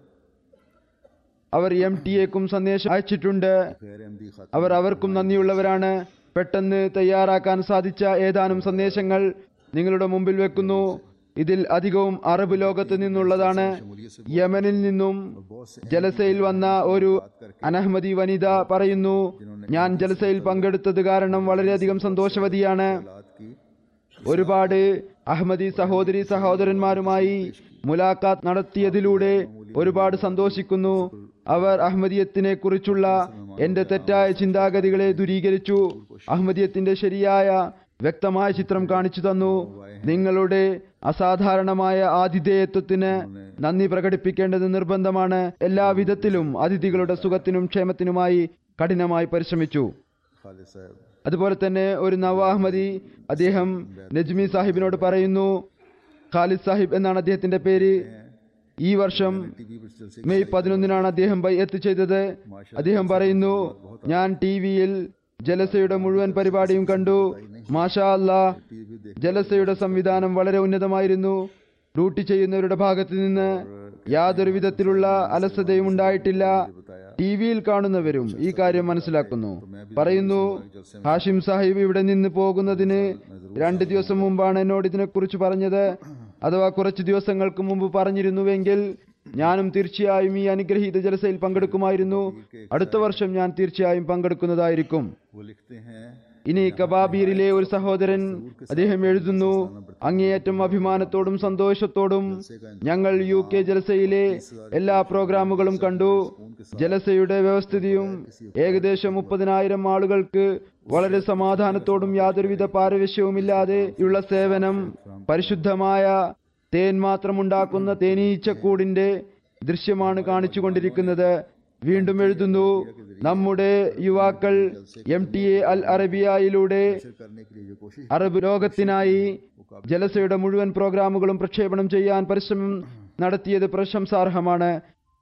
അവർ എം ടി എക്കും സന്ദേശം അയച്ചിട്ടുണ്ട് गैर अहमदी खाते അവർ അവർക്കും നന്ദിയുള്ളവരാണ് പെട്ടെന്ന് തയ്യാറാക്കാൻ സാധിച്ച ഏതാനും സന്ദേശങ്ങൾ നിങ്ങളുടെ മുമ്പിൽ വെക്കുന്നു ഇതിൽ അധികവും അറബ് ലോകത്ത് നിന്നുള്ളതാണ് യമനിൽ നിന്നും ജലസയിൽ വന്ന ഒരു അനഹ്മദി വനിത പറയുന്നു ഞാൻ ജലസയിൽ പങ്കെടുത്തത് കാരണം വളരെയധികം സന്തോഷവതിയാണ് हालात की ഒരുപാട് അഹമ്മദി സഹോദരി സഹോദരന്മാരുമായി മുലാഖാത്ത് നടത്തിയതിലൂടെ ഒരുപാട് സന്തോഷിക്കുന്നു അവർ അഹമ്മദിയത്തിനെ കുറിച്ചുള്ള എന്റെ തെറ്റായ ചിന്താഗതികളെ ദൂരീകരിച്ചു അഹമ്മദിയത്തിന്റെ ശരിയായ വ്യക്തമായ ചിത്രം കാണിച്ചു തന്നു നിങ്ങളുടെ അസാധാരണമായ ആതിഥേയത്വത്തിന് നന്ദി പ്രകടിപ്പിക്കേണ്ടത് നിർബന്ധമാണ് എല്ലാ വിധത്തിലും അതിഥികളുടെ സുഖത്തിനും ക്ഷേമത്തിനുമായി കഠിനമായി പരിശ്രമിച്ചു खालिद साहब അതുപോലെ തന്നെ ഒരു നവ അഹമ്മദി അദ്ദേഹം നജ്മി സാഹിബിനോട് പറയുന്നു ഖാലിദ് സാഹിബ് എന്നാണ് അദ്ദേഹത്തിന്റെ പേര് ഈ വർഷം टीवी पर जलसे മെയ് പതിനൊന്നിനാണ് അദ്ദേഹം ബൈഅത്ത് ചെയ്തത് അദ്ദേഹം പറയുന്നു ഞാൻ ടി വിയിൽ ജലസയുടെ മുഴുവൻ പരിപാടിയും കണ്ടു മാഷാ അല്ലാ टीवी देख ജലസയുടെ സംവിധാനം വളരെ ഉന്നതമായിരുന്നു ഡ്യൂട്ടി ചെയ്യുന്നവരുടെ ഭാഗത്ത് നിന്ന് യാതൊരു വിധത്തിലുള്ള അലസതയും ഉണ്ടായിട്ടില്ല ടി വിയിൽ കാണുന്നവരും ഈ കാര്യം മനസ്സിലാക്കുന്നു പറയുന്നു ഹാഷിം സാഹിബ് ഇവിടെ നിന്ന് പോകുന്നതിന് രണ്ട് ദിവസം മുമ്പാണ് എന്നോട് ഇതിനെക്കുറിച്ച് പറഞ്ഞത് അഥവാ കുറച്ച് ദിവസങ്ങൾക്ക് മുമ്പ് പറഞ്ഞിരുന്നുവെങ്കിൽ ഞാനും തീർച്ചയായും ഈ അനുഗ്രഹീത ജലസയിൽ പങ്കെടുക്കുമായിരുന്നു അടുത്ത വർഷം ഞാൻ തീർച്ചയായും പങ്കെടുക്കുന്നതായിരിക്കും वो लिखते हैं ഇനി കബാബീറിലെ ഒരു സഹോദരൻ അദ്ദേഹം എഴുതുന്നു അങ്ങേയറ്റം അഭിമാനത്തോടും സന്തോഷത്തോടും ഞങ്ങൾ യു കെ ജലസയിലെ എല്ലാ പ്രോഗ്രാമുകളും കണ്ടു ജലസയുടെ വ്യവസ്ഥിതിയും ഏകദേശം മുപ്പതിനായിരം ആളുകൾക്ക് വളരെ സമാധാനത്തോടും യാതൊരുവിധ പാരവശ്യവുമില്ലാതെ ഉള്ള സേവനം പരിശുദ്ധമായ തേൻ മാത്രമുണ്ടാക്കുന്ന തേനീച്ചക്കൂടിന്റെ ദൃശ്യമാണ് കാണിച്ചുകൊണ്ടിരിക്കുന്നത് വീണ്ടും എഴുതുന്നു നമ്മുടെ യുവാക്കൾ എം ടി എ അൽ അറബിയയിലൂടെ करने के लिए जो कोशिश അറബ് ലോകത്തിനായി ജലസയുടെ മുഴുവൻ പ്രോഗ്രാമുകളും പ്രക്ഷേപണം ചെയ്യാൻ പരിശ്രമം നടത്തിയത് പ്രശംസാർഹമാണ്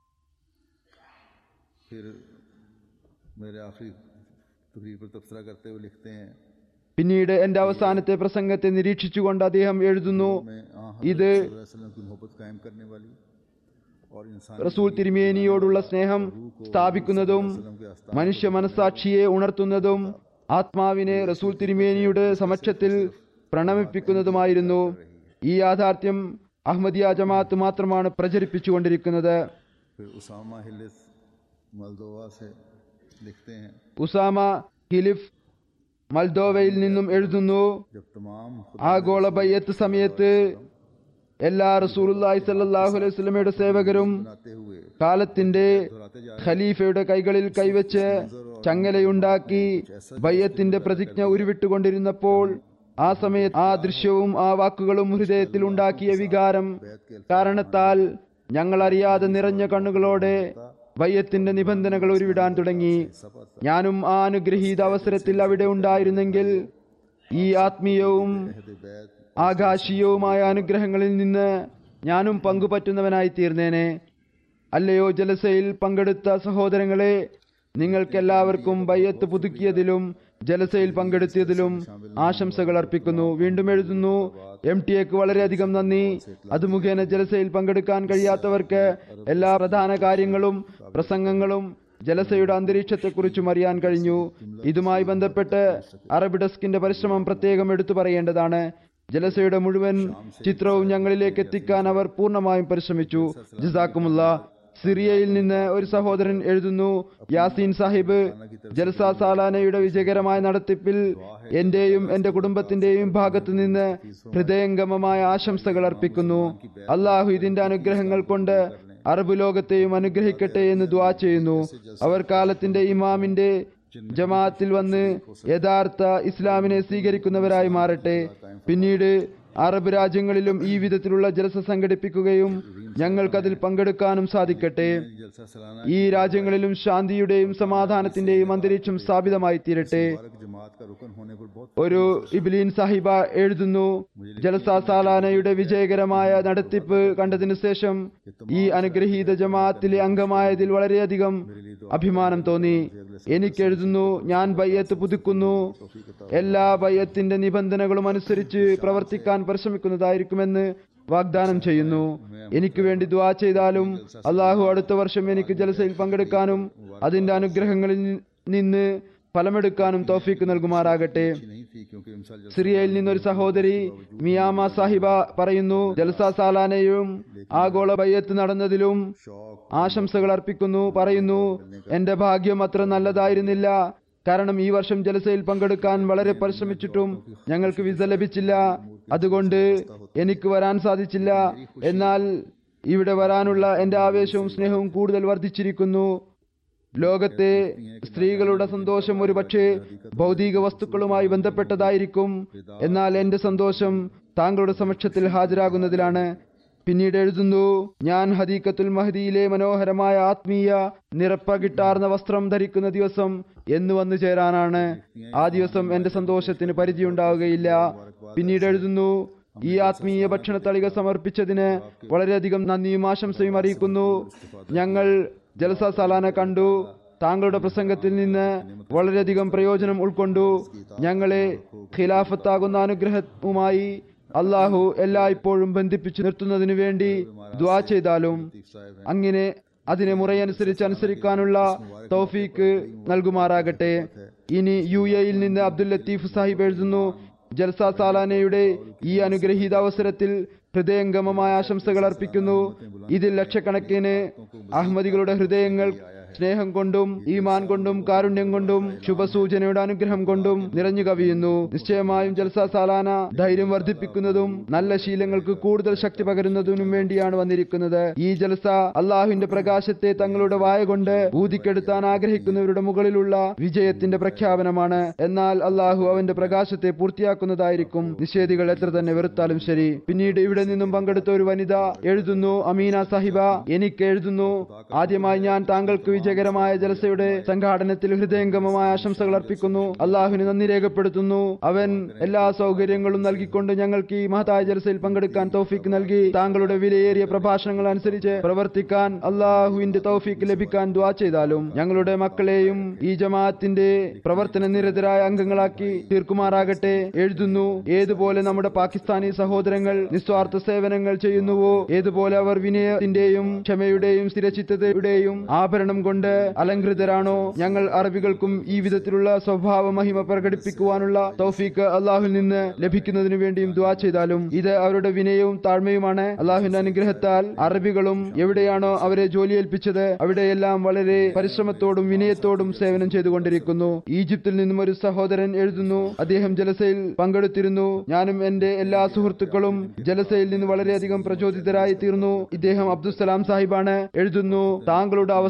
फिर मेरे आखिरी तकरीर पर तबसरा करते हुए लिखते हैं പിന്നീട് എന്റെ അവസാനത്തെ പ്രസംഗത്തെ നിരീക്ഷിച്ചുകൊണ്ട് അദ്ദേഹം എഴുതുന്നു मैं आ ഇത് वसल्लम की मोहब्बत कायम करने वाली और इंसान റസൂൽ തിരുമേനിയോടുള്ള സ്നേഹം സ്ഥാപിക്കുന്നതും മനുഷ്യ മനസാക്ഷിയെ ഉണർത്തുന്നതും ആത്മാവിനെ റസൂൽ തിരുമേനിയുടെ സമക്ഷത്തിൽ പ്രണമിപ്പിക്കുന്നതുമായിരുന്നു ഈ യാഥാർത്ഥ്യം അഹമ്മദിയ ജമാഅത്ത് മാത്രമാണ് പ്രചരിപ്പിച്ചുകൊണ്ടിരിക്കുന്നത് फिर उसामा हिलिस मलदोवा से लिखते हैं ഉസാമ ഹിലിഫ് മൽദോവയിൽ നിന്നും എഴുതുന്നു जब तमाम खुद ആഗോള ബയ്യത്ത് സമയത്ത് എല്ലാ റസൂലുള്ളാഹി സ്വല്ലല്ലാഹു അലൈഹി വസല്ലമയുടെ സേവകരും बनाते हुए കാലത്തിന്റെ दोहराते जा ഖലീഫയുടെ കൈകളിൽ കൈവച്ച് ചങ്ങലയുണ്ടാക്കി ബയ്യത്തിന്റെ പ്രതിജ്ഞ ഉരുവിട്ടുകൊണ്ടിരുന്നപ്പോൾ ആ സമയത്ത് ആ ദൃശ്യവും ആ വാക്കുകളും ഹൃദയത്തിൽ ഉണ്ടാക്കിയ വികാരം കാരണത്താൽ ഞങ്ങൾ അറിയാതെ നിറഞ്ഞ കണ്ണുകളോടെ വയ്യത്തിന്റെ നിബന്ധനകൾ ഉരുവിടാൻ തുടങ്ങി ഞാനും ആ അനുഗ്രഹീത അവസരത്തിൽ അവിടെ ഉണ്ടായിരുന്നെങ്കിൽ ഈ ആത്മീയവും ആകാശീയവുമായ അനുഗ്രഹങ്ങളിൽ നിന്ന് ഞാനും പങ്കുപറ്റുന്നവനായി തീർന്നേനെ അല്ലയോ ജലസയിൽ പങ്കെടുത്ത സഹോദരങ്ങളെ നിങ്ങൾക്കെല്ലാവർക്കും ബയ്യത്ത് പുതുക്കിയതിലും ജലസയിൽ പങ്കെടുത്തിയതിലും ആശംസകൾ അർപ്പിക്കുന്നു വീണ്ടും എഴുതുന്നു എം ടി എക്ക് വളരെയധികം നന്ദി അത് മുഖേന ജലസയിൽ പങ്കെടുക്കാൻ കഴിയാത്തവർക്ക് എല്ലാ പ്രധാന കാര്യങ്ങളും പ്രസംഗങ്ങളും ജലസയുടെ അന്തരീക്ഷത്തെക്കുറിച്ചും അറിയാൻ കഴിഞ്ഞു ഇതുമായി ബന്ധപ്പെട്ട് അറബ് ഡെസ്കിന്റെ പരിശ്രമം പ്രത്യേകം എടുത്തു പറയേണ്ടതാണ് ജലസയുടെ മുഴുവൻ ചിത്രവും ഞങ്ങളിലേക്ക് എത്തിക്കാൻ അവർ പൂർണ്ണമായും പരിശ്രമിച്ചു ജസാക്കുമുള്ള സിറിയയിൽ നിന്ന് ഒരു സഹോദരൻ എഴുതുന്നു യാസീൻ സാഹിബ് ജൽസ സാലാനയുടെ വിജയകരമായ നടത്തിപ്പിൽ എന്റെയും എന്റെ കുടുംബത്തിന്റെയും ഭാഗത്തു നിന്ന് ഹൃദയംഗമമായ ആശംസകൾ അർപ്പിക്കുന്നു അള്ളാഹു ഇതിന്റെ അനുഗ്രഹങ്ങൾ കൊണ്ട് അറബ് ലോകത്തെയും അനുഗ്രഹിക്കട്ടെ എന്ന് ദ്വാ ചെയ്യുന്നു അവർ കാലത്തിന്റെ ഇമാമിന്റെ ജമാഅത്തിൽ വന്ന് യഥാർത്ഥ ഇസ്ലാമിനെ സ്വീകരിക്കുന്നവരായി മാറട്ടെ പിന്നീട് അറബ് രാജ്യങ്ങളിലും ഈ വിധത്തിലുള്ള ജലസ സംഘടിപ്പിക്കുകയും ഞങ്ങൾക്കതിൽ പങ്കെടുക്കാനും സാധിക്കട്ടെ जलसा सालाना ഈ രാജ്യങ്ങളിലും ശാന്തിയുടെയും സമാധാനത്തിന്റെയും അന്തരീക്ഷം സ്ഥാപിതമായി തീരട്ടെ मुबारक जमात का रुकन होने पर बहुत ഒരു ഇബ്ലീൻ സാഹിബ എഴുതുന്നു ജലസ സാലാനയുടെ വിജയകരമായ നടത്തിപ്പ് കണ്ടതിനു ശേഷം ഈ അനുഗ്രഹീത ജമാഅത്തിലെ അംഗമായതിൽ വളരെയധികം അഭിമാനം തോന്നി എനിക്ക് എഴുതുന്നു ഞാൻ ബയ്യത്ത് പുതുക്കുന്നു എല്ലാ ബയ്യത്തിന്റെ നിബന്ധനകളും അനുസരിച്ച് പ്രവർത്തിക്കാൻ പരിശ്രമിക്കുന്നതായിരിക്കുമെന്ന് വാഗ്ദാനം ചെയ്യുന്നു എനിക്ക് വേണ്ടി ദ്വാ ചെയ്താലും അള്ളാഹു അടുത്ത വർഷം എനിക്ക് ജലസയിൽ പങ്കെടുക്കാനും അതിന്റെ അനുഗ്രഹങ്ങളിൽ നി- നിന്ന് ഫലമെടുക്കാനും തോഫീക്ക് നൽകുമാറാകട്ടെ नहीं थी क्योंकि इमसाल जलसा സിറിയയിൽ നിന്നൊരു സഹോദരി മിയാമ സാഹിബ പറയുന്നു ജൽസ സാലാനയും ആഗോള ബയ്യത്ത് നടന്നതിലും ആശംസകൾ അർപ്പിക്കുന്നു പറയുന്നു എന്റെ ഭാഗ്യം അത്ര നല്ലതായിരുന്നില്ല കാരണം ഈ വർഷം ജലസയിൽ പങ്കെടുക്കാൻ വളരെ പരിശ്രമിച്ചിട്ടും ഞങ്ങൾക്ക് വിസ ലഭിച്ചില്ല അതുകൊണ്ട് എനിക്ക് വരാൻ സാധിച്ചില്ല എന്നാൽ ഇവിടെ വരാനുള്ള എന്റെ ആവേശവും സ്നേഹവും കൂടുതൽ വർദ്ധിച്ചിരിക്കുന്നു ലോകത്തെ സ്ത്രീകളുടെ സന്തോഷം ഒരുപക്ഷെ ഭൗതിക വസ്തുക്കളുമായി ബന്ധപ്പെട്ടതായിരിക്കും എന്നാൽ എന്റെ സന്തോഷം താങ്കളുടെ സമക്ഷത്തിൽ ഹാജരാകുന്നതിലാണ് പിന്നീട് എഴുതുന്നു ഞാൻ ഹദീക്കത്തുൽ മഹദിയിലെ മനോഹരമായ ആത്മീയ നിറപ്പകിട്ടാർന്ന വസ്ത്രം ധരിക്കുന്ന ദിവസം എന്ന് വന്നു ചേരാനാണ് ആ ദിവസം എന്റെ സന്തോഷത്തിന് പരിധിയുണ്ടാവുകയില്ല പിന്നീട് എഴുതുന്നു ഈ ആത്മീയ ഭക്ഷണ തളിക സമർപ്പിച്ചതിന് വളരെയധികം നന്ദിയും ആശംസയും അറിയിക്കുന്നു ഞങ്ങൾ ജലസ സാലാന കണ്ടു താങ്കളുടെ പ്രസംഗത്തിൽ നിന്ന് വളരെയധികം പ്രയോജനം ഉൾക്കൊണ്ടു ഞങ്ങളെ ഖിലാഫത്താകുന്ന അനുഗ്രഹവുമായി അള്ളാഹു എല്ലായ്പ്പോഴും ബന്ധിപ്പിച്ചു നിർത്തുന്നതിനു വേണ്ടി ദ്വാ ചെയ്താലും അങ്ങനെ അതിനെ മുറയനുസരിച്ച് അനുസരിക്കാനുള്ള തൗഫീക്ക് നൽകുമാറാകട്ടെ ഇനി യു എയിൽ നിന്ന് അബ്ദുൽ ലത്തീഫ് സാഹിബ് എഴുതുന്നു ജൽസ സാലാനയുടെ ഈ അനുഗ്രഹീത അവസരത്തിൽ ഹൃദയംഗമമായ ആശംസകൾ അർപ്പിക്കുന്നു ഇതിൽ ലക്ഷക്കണക്കിന് അഹമ്മദികളുടെ ഹൃദയങ്ങൾ സ്നേഹം കൊണ്ടും ഈമാൻ കൊണ്ടും കാരുണ്യം കൊണ്ടും ശുഭസൂചനയുടെ അനുഗ്രഹം കൊണ്ടും നിറഞ്ഞു കവിയുന്നു നിശ്ചയമായും ജൽസ സാലാന ധൈര്യം വർദ്ധിപ്പിക്കുന്നതും നല്ല ശീലങ്ങൾക്ക് കൂടുതൽ ശക്തി പകരുന്നതിനും വേണ്ടിയാണ് വന്നിരിക്കുന്നത് ഈ ജൽസ അള്ളാഹുവിന്റെ പ്രകാശത്തെ തങ്ങളുടെ വായ കൊണ്ട് ഊതിക്കെടുത്താൻ ആഗ്രഹിക്കുന്നവരുടെ മുകളിലുള്ള വിജയത്തിന്റെ പ്രഖ്യാപനമാണ് എന്നാൽ അള്ളാഹു അവന്റെ പ്രകാശത്തെ പൂർത്തിയാക്കുന്നതായിരിക്കും നിഷേധികൾ എത്ര തന്നെ വെറുത്താലും ശരി പിന്നീട് ഇവിടെ നിന്നും പങ്കെടുത്ത ഒരു വനിത എഴുതുന്നു അമീന സാഹിബ എനിക്ക് എഴുതുന്നു ആദ്യമായി ഞാൻ താങ്കൾക്ക് വിജയകരമായ ജലസയുടെ സംഘാടനത്തിൽ ഹൃദയംഗമമായ ആശംസകൾ അർപ്പിക്കുന്നു അള്ളാഹുവിന് നന്ദി രേഖപ്പെടുത്തുന്നു അവൻ എല്ലാ സൗകര്യങ്ങളും നൽകിക്കൊണ്ട് ഞങ്ങൾക്ക് ഈ മഹത്തായ ജലസയിൽ പങ്കെടുക്കാൻ തൗഫീക്ക് നൽകി താങ്കളുടെ വിലയേറിയ പ്രഭാഷണങ്ങൾ അനുസരിച്ച് പ്രവർത്തിക്കാൻ അള്ളാഹുവിന്റെ തൗഫീക്ക് ലഭിക്കാൻ ദ്വാ ചെയ്താലും ഞങ്ങളുടെ മക്കളെയും ഈ ജമാഅത്തിന്റെ പ്രവർത്തന നിരതരായ അംഗങ്ങളാക്കി തീർക്കുമാറാകട്ടെ എഴുതുന്നു ഏതുപോലെ നമ്മുടെ പാകിസ്ഥാനി സഹോദരങ്ങൾ നിസ്വാർത്ഥ സേവനങ്ങൾ ചെയ്യുന്നുവോ ഏതുപോലെ അവർ വിനയത്തിന്റെയും ക്ഷമയുടെയും സ്ഥിരചിത്തതയുടെയും ആഭരണം കൊണ്ട് അലങ്കൃതരാണോ ഞങ്ങൾ അറബികൾക്കും ഈ വിധത്തിലുള്ള സ്വഭാവ മഹിമ പ്രകടിപ്പിക്കുവാനുള്ള തൗഫീക്ക് അള്ളാഹുവിൽ നിന്ന് ലഭിക്കുന്നതിനു വേണ്ടിയും ദ്വാ ചെയ്താലും ഇത് അവരുടെ വിനയവും താഴ്മയുമാണ് അള്ളാഹുവിന്റെ അനുഗ്രഹത്താൽ അറബികളും എവിടെയാണോ അവരെ ജോലി ഏൽപ്പിച്ചത് അവിടെയെല്ലാം വളരെ പരിശ്രമത്തോടും വിനയത്തോടും സേവനം ചെയ്തുകൊണ്ടിരിക്കുന്നു ഈജിപ്തിൽ നിന്നും ഒരു സഹോദരൻ എഴുതുന്നു അദ്ദേഹം ജലസയിൽ പങ്കെടുത്തിരുന്നു ഞാനും എന്റെ എല്ലാ സുഹൃത്തുക്കളും ജലസയിൽ നിന്ന് വളരെയധികം പ്രചോദിതരായി തീർന്നു ഇദ്ദേഹം അബ്ദുസലാം സാഹിബാണ് എഴുതുന്നു താങ്കളുടെ അവസാന ദിനത്തിൽ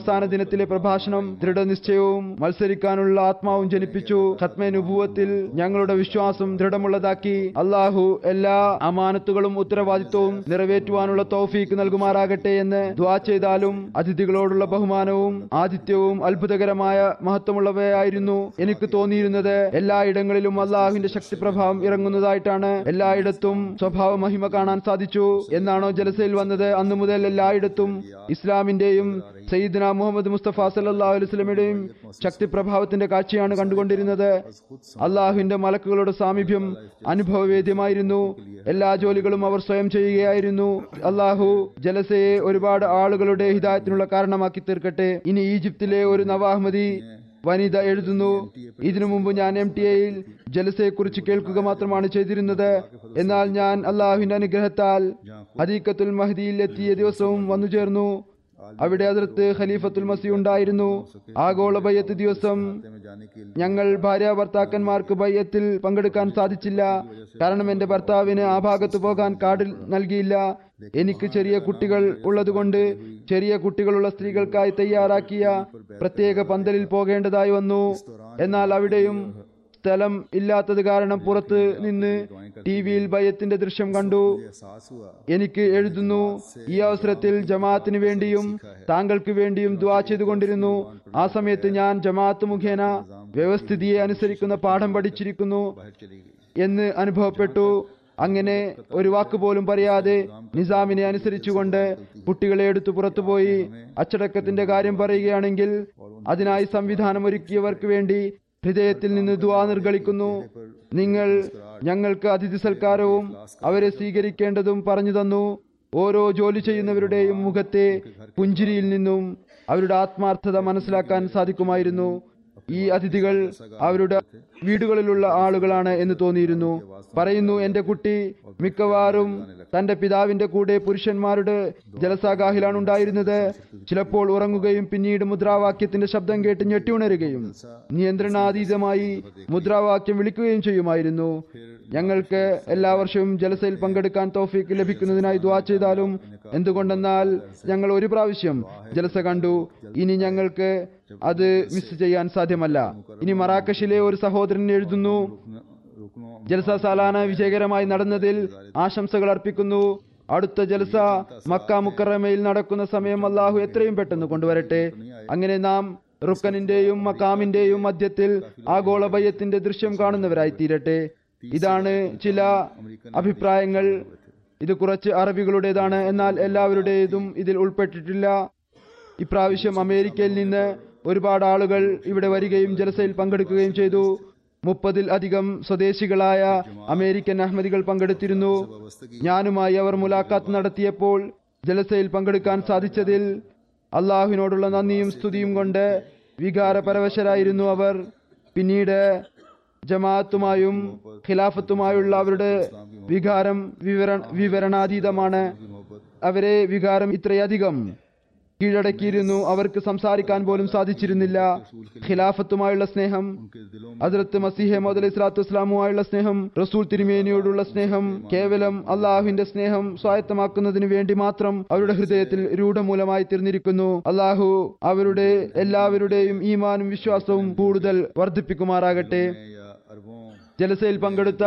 സമ്മേളനത്തിലെ പ്രഭാഷണം ദൃഢനിശ്ചയവും മത്സരിക്കാനുള്ള ആത്മാവും ജനിപ്പിച്ചു ഖത്മെ നുഭൂവത്തിൽ ഞങ്ങളുടെ വിശ്വാസം ദൃഢമുള്ളതാക്കി അള്ളാഹു എല്ലാ അമാനത്തുകളും ഉത്തരവാദിത്വവും നിറവേറ്റുവാനുള്ള തൗഫീക്ക് നൽകുമാറാകട്ടെ എന്ന് ദ്വാ ചെയ്താലും അതിഥികളോടുള്ള ബഹുമാനവും ആതിഥ്യവും അത്ഭുതകരമായ മഹത്വമുള്ളവയായിരുന്നു എനിക്ക് തോന്നിയിരുന്നത് എല്ലായിടങ്ങളിലും അള്ളാഹുവിന്റെ ശക്തിപ്രഭാവം ഇറങ്ങുന്നതായിട്ടാണ് എല്ലായിടത്തും സ്വഭാവ മഹിമ കാണാൻ സാധിച്ചു എന്നാണോ ജലസയിൽ വന്നത് അന്നു മുതൽ എല്ലായിടത്തും ഇസ്ലാമിന്റെയും സയ്യിദ്ന മുഹമ്മദ് മുസ്തഫ സല്ലാ അലുസ്ലമിയുടെയും ശക്തിപ്രഭാവത്തിന്റെ കാഴ്ചയാണ് കണ്ടുകൊണ്ടിരുന്നത് അള്ളാഹുവിന്റെ മലക്കുകളുടെ സാമീപ്യം അനുഭവവേദ്യമായിരുന്നു എല്ലാ ജോലികളും അവർ സ്വയം ചെയ്യുകയായിരുന്നു അള്ളാഹു ജലസയെ ഒരുപാട് ആളുകളുടെ ഹിതായത്തിനുള്ള കാരണമാക്കി തീർക്കട്ടെ ഇനി ഈജിപ്തിലെ ഒരു നവാഹ്മദി വനിത എഴുതുന്നു ഇതിനു മുമ്പ് ഞാൻ എം ടി എയിൽ ജലസയെക്കുറിച്ച് കേൾക്കുക മാത്രമാണ് ചെയ്തിരുന്നത് എന്നാൽ ഞാൻ അള്ളാഹുവിന്റെ അനുഗ്രഹത്താൽ ഹദീക്കത്തുൽ മഹദിയിൽ എത്തിയ ദിവസവും വന്നു ചേർന്നു അവിടെ അതിർത്ത് ഖലീഫത്തുൽ മസി ഉണ്ടായിരുന്നു ആഗോള ബയ്യത്ത് ദിവസം में जाने के लिए ഞങ്ങൾ ഭാര്യ ഭർത്താക്കന്മാർക്ക് ബയ്യത്തിൽ പങ്കെടുക്കാൻ സാധിച്ചില്ല കാരണം എന്റെ ഭർത്താവിന് ആ ഭാഗത്ത് പോകാൻ കാർഡ് നൽകിയില്ല എനിക്ക് ചെറിയ കുട്ടികൾ ഉള്ളതുകൊണ്ട് ചെറിയ കുട്ടികളുള്ള സ്ത്രീകൾക്കായി തയ്യാറാക്കിയ പ്രത്യേക പന്തലിൽ പോകേണ്ടതായി വന്നു എന്നാൽ അവിടെയും സ്ഥലം ഇല്ലാത്തത് കാരണം പുറത്ത് നിന്ന് ടി വിയിൽ ബയ്യത്തിന്റെ ദൃശ്യം കണ്ടു एहसास हुआ എനിക്ക് എഴുതുന്നു ഈ അവസരത്തിൽ ജമാഅത്തിന് വേണ്ടിയും താങ്കൾക്ക് വേണ്ടിയും ദ്വാ ചെയ്തുകൊണ്ടിരുന്നു ആ സമയത്ത് ഞാൻ ജമാഅത്ത് മുഖേന വ്യവസ്ഥിതിയെ അനുസരിക്കുന്ന പാഠം പഠിച്ചിരിക്കുന്നു बाहर चली गई എന്ന് അനുഭവപ്പെട്ടു അങ്ങനെ ഒരു വാക്ക് പോലും പറയാതെ നിസാമിനെ അനുസരിച്ചുകൊണ്ട് കുട്ടികളെ എടുത്തു പുറത്തുപോയി അച്ചടക്കത്തിന്റെ കാര്യം പറയുകയാണെങ്കിൽ അതിനായി സംവിധാനം ഒരുക്കിയവർക്ക് വേണ്ടി ഹൃദയത്തിൽ നിന്ന് ദുവാ നിർഗളിക്കുന്നു നിങ്ങൾ ഞങ്ങൾക്ക് അതിഥി സൽക്കാരവും അവരെ സ്വീകരിക്കേണ്ടതും പറഞ്ഞു തന്നു ഓരോ ജോലി ചെയ്യുന്നവരുടെയും മുഖത്തെ പുഞ്ചിരിയിൽ നിന്നും അവരുടെ ആത്മാർത്ഥത മനസ്സിലാക്കാൻ സാധിക്കുമായിരുന്നു ഈ അതിഥികൾ അവരുടെ വീടുകളിലുള്ള ആളുകളാണ് എന്ന് തോന്നിയിരുന്നു പറയുന്നു എന്റെ കുട്ടി മിക്കവാറും തന്റെ പിതാവിന്റെ കൂടെ പുരുഷന്മാരുടെ ജലസാഗാഹിലാണ് ഉണ്ടായിരുന്നത് ചിലപ്പോൾ ഉറങ്ങുകയും പിന്നീട് മുദ്രാവാക്യത്തിന്റെ ശബ്ദം കേട്ട് ഞെട്ടിയുണരുകയും നിയന്ത്രണാതീതമായി മുദ്രാവാക്യം വിളിക്കുകയും ചെയ്യുമായിരുന്നു ഞങ്ങൾക്ക് എല്ലാ വർഷവും ജലസയിൽ പങ്കെടുക്കാൻ തോഫീക്ക് ലഭിക്കുന്നതിനായി ദ്വാ ചെയ്താലും എന്തുകൊണ്ടെന്നാൽ ഞങ്ങൾ ഒരു പ്രാവശ്യം ജലസ കണ്ടു ഇനി ഞങ്ങൾക്ക് അത് മിസ് ചെയ്യാൻ സാധ്യമല്ല ഇനി മറാക്കഷിലെ ഒരു സഹോദരൻ എഴുതുന്നു रुकनो ജലസ സാലാന വിജയകരമായി നടന്നതിൽ ആശംസകൾ അർപ്പിക്കുന്നു അടുത്ത ജലസ മക്ക മുക്കറമയിൽ നടക്കുന്ന സമയം അള്ളാഹു എത്രയും പെട്ടെന്ന് കൊണ്ടുവരട്ടെ അങ്ങനെ നാം റുക്കനിന്റെയും മക്കാമിന്റെയും മധ്യത്തിൽ ആഗോള ഭയത്തിന്റെ ദൃശ്യം കാണുന്നവരായി തീരട്ടെ ഇതാണ് ചില അഭിപ്രായങ്ങൾ ഇത് കുറച്ച് അറബികളുടേതാണ് എന്നാൽ എല്ലാവരുടേതും ഇതിൽ ഉൾപ്പെട്ടിട്ടില്ല ഇപ്രാവശ്യം അമേരിക്കയിൽ നിന്ന് ഒരുപാട് ആളുകൾ ഇവിടെ വരികയും ജലസയിൽ പങ്കെടുക്കുകയും ചെയ്തു മുപ്പതിൽ അധികം സ്വദേശികളായ അമേരിക്കൻ അഹമ്മദികൾ പങ്കെടുത്തിരുന്നു ഞാനുമായി അവർ മുലാഖാത്ത് നടത്തിയപ്പോൾ ജലസയിൽ പങ്കെടുക്കാൻ സാധിച്ചതിൽ അള്ളാഹുവിനോടുള്ള നന്ദിയും സ്തുതിയും കൊണ്ട് വികാരപരവശരായിരുന്നു അവർ പിന്നീട് ജമാഅത്തുമായും ഖിലാഫത്തുമായുള്ള അവരുടെ വികാരം വിവര വിവരണാതീതമാണ് അവരെ വികാരം ഇത്രയധികം കീഴടക്കിയിരുന്നു അവർക്ക് സംസാരിക്കാൻ പോലും സാധിച്ചിരുന്നില്ല ഖിലാഫത്തുമായുള്ള സ്നേഹം അതിർത്ത് മസീഹെ മോദ് ഇസ്ലാത്തു വസ്സലാമുമായുള്ള സ്നേഹം റസൂൽ തിരുമേനിയോടുള്ള സ്നേഹം കേവലം അള്ളാഹുവിന്റെ സ്നേഹം സ്വായത്തമാക്കുന്നതിന് വേണ്ടി മാത്രം അവരുടെ ഹൃദയത്തിൽ രൂഢമൂലമായി തീർന്നിരിക്കുന്നു അള്ളാഹു അവരുടെ എല്ലാവരുടെയും ഈമാനും വിശ്വാസവും കൂടുതൽ വർദ്ധിപ്പിക്കുമാറാകട്ടെ या अरबों ജലസയിൽ പങ്കെടുത്ത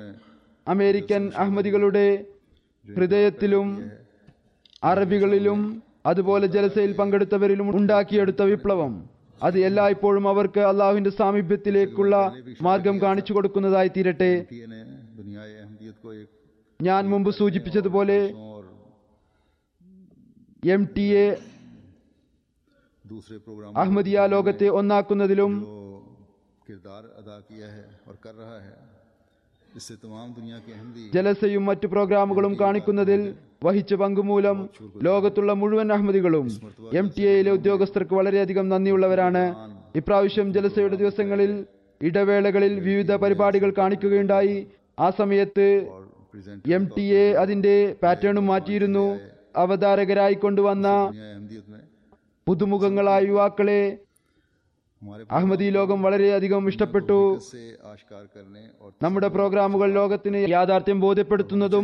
അമേരിക്കൻ അഹമ്മദികളുടെ ഹൃദയത്തിലും അറബികളിലും അതുപോലെ ജലസയിൽ പങ്കെടുത്തവരിലും ഉണ്ടാക്കിയെടുത്ത വിപ്ലവം അത് എല്ലായ്പ്പോഴും അവർക്ക് അള്ളാഹുവിന്റെ സാമീപ്യത്തിലേക്കുള്ള മാർഗം കാണിച്ചു കൊടുക്കുന്നതായി തീരട്ടെ टी ने दुनिया अहमदियत को एक ഞാൻ മുമ്പ് സൂചിപ്പിച്ചതുപോലെ और എം ടി എ दूसरे प्रोग्राम അഹമ്മദിയ ലോകത്തെ ഒന്നാക്കുന്നതിലും जो किरदार अदा किया है और कर रहा है इससे तमाम दुनिया के अहमदी ജലസയും മറ്റു പ്രോഗ്രാമുകളും കാണിക്കുന്നതിൽ വഹിച്ച പങ്കുമൂലം ലോകത്തുള്ള മുഴുവൻ അഹമ്മദികളും എം ടി എയിലെ ഉദ്യോഗസ്ഥർക്ക് വളരെയധികം നന്ദിയുള്ളവരാണ് ഇപ്രാവശ്യം ജലസയുടെ ദിവസങ്ങളിൽ ഇടവേളകളിൽ വിവിധ പരിപാടികൾ കാണിക്കുകയുണ്ടായി ആ സമയത്ത് और प्रेजेंट എം ടി എ അതിന്റെ പാറ്റേണും മാറ്റിയിരുന്നു അവതാരകരായി കൊണ്ടുവന്ന दुनिया अहमदियत में പുതുമുഖങ്ങളായ യുവാക്കളെ हमारे അഹമ്മദി ലോകം വളരെയധികം ഇഷ്ടപ്പെട്ടു से आश्कार करने और നമ്മുടെ പ്രോഗ്രാമുകൾ ലോകത്തിന് യാഥാർത്ഥ്യം ബോധ്യപ്പെടുത്തുന്നതും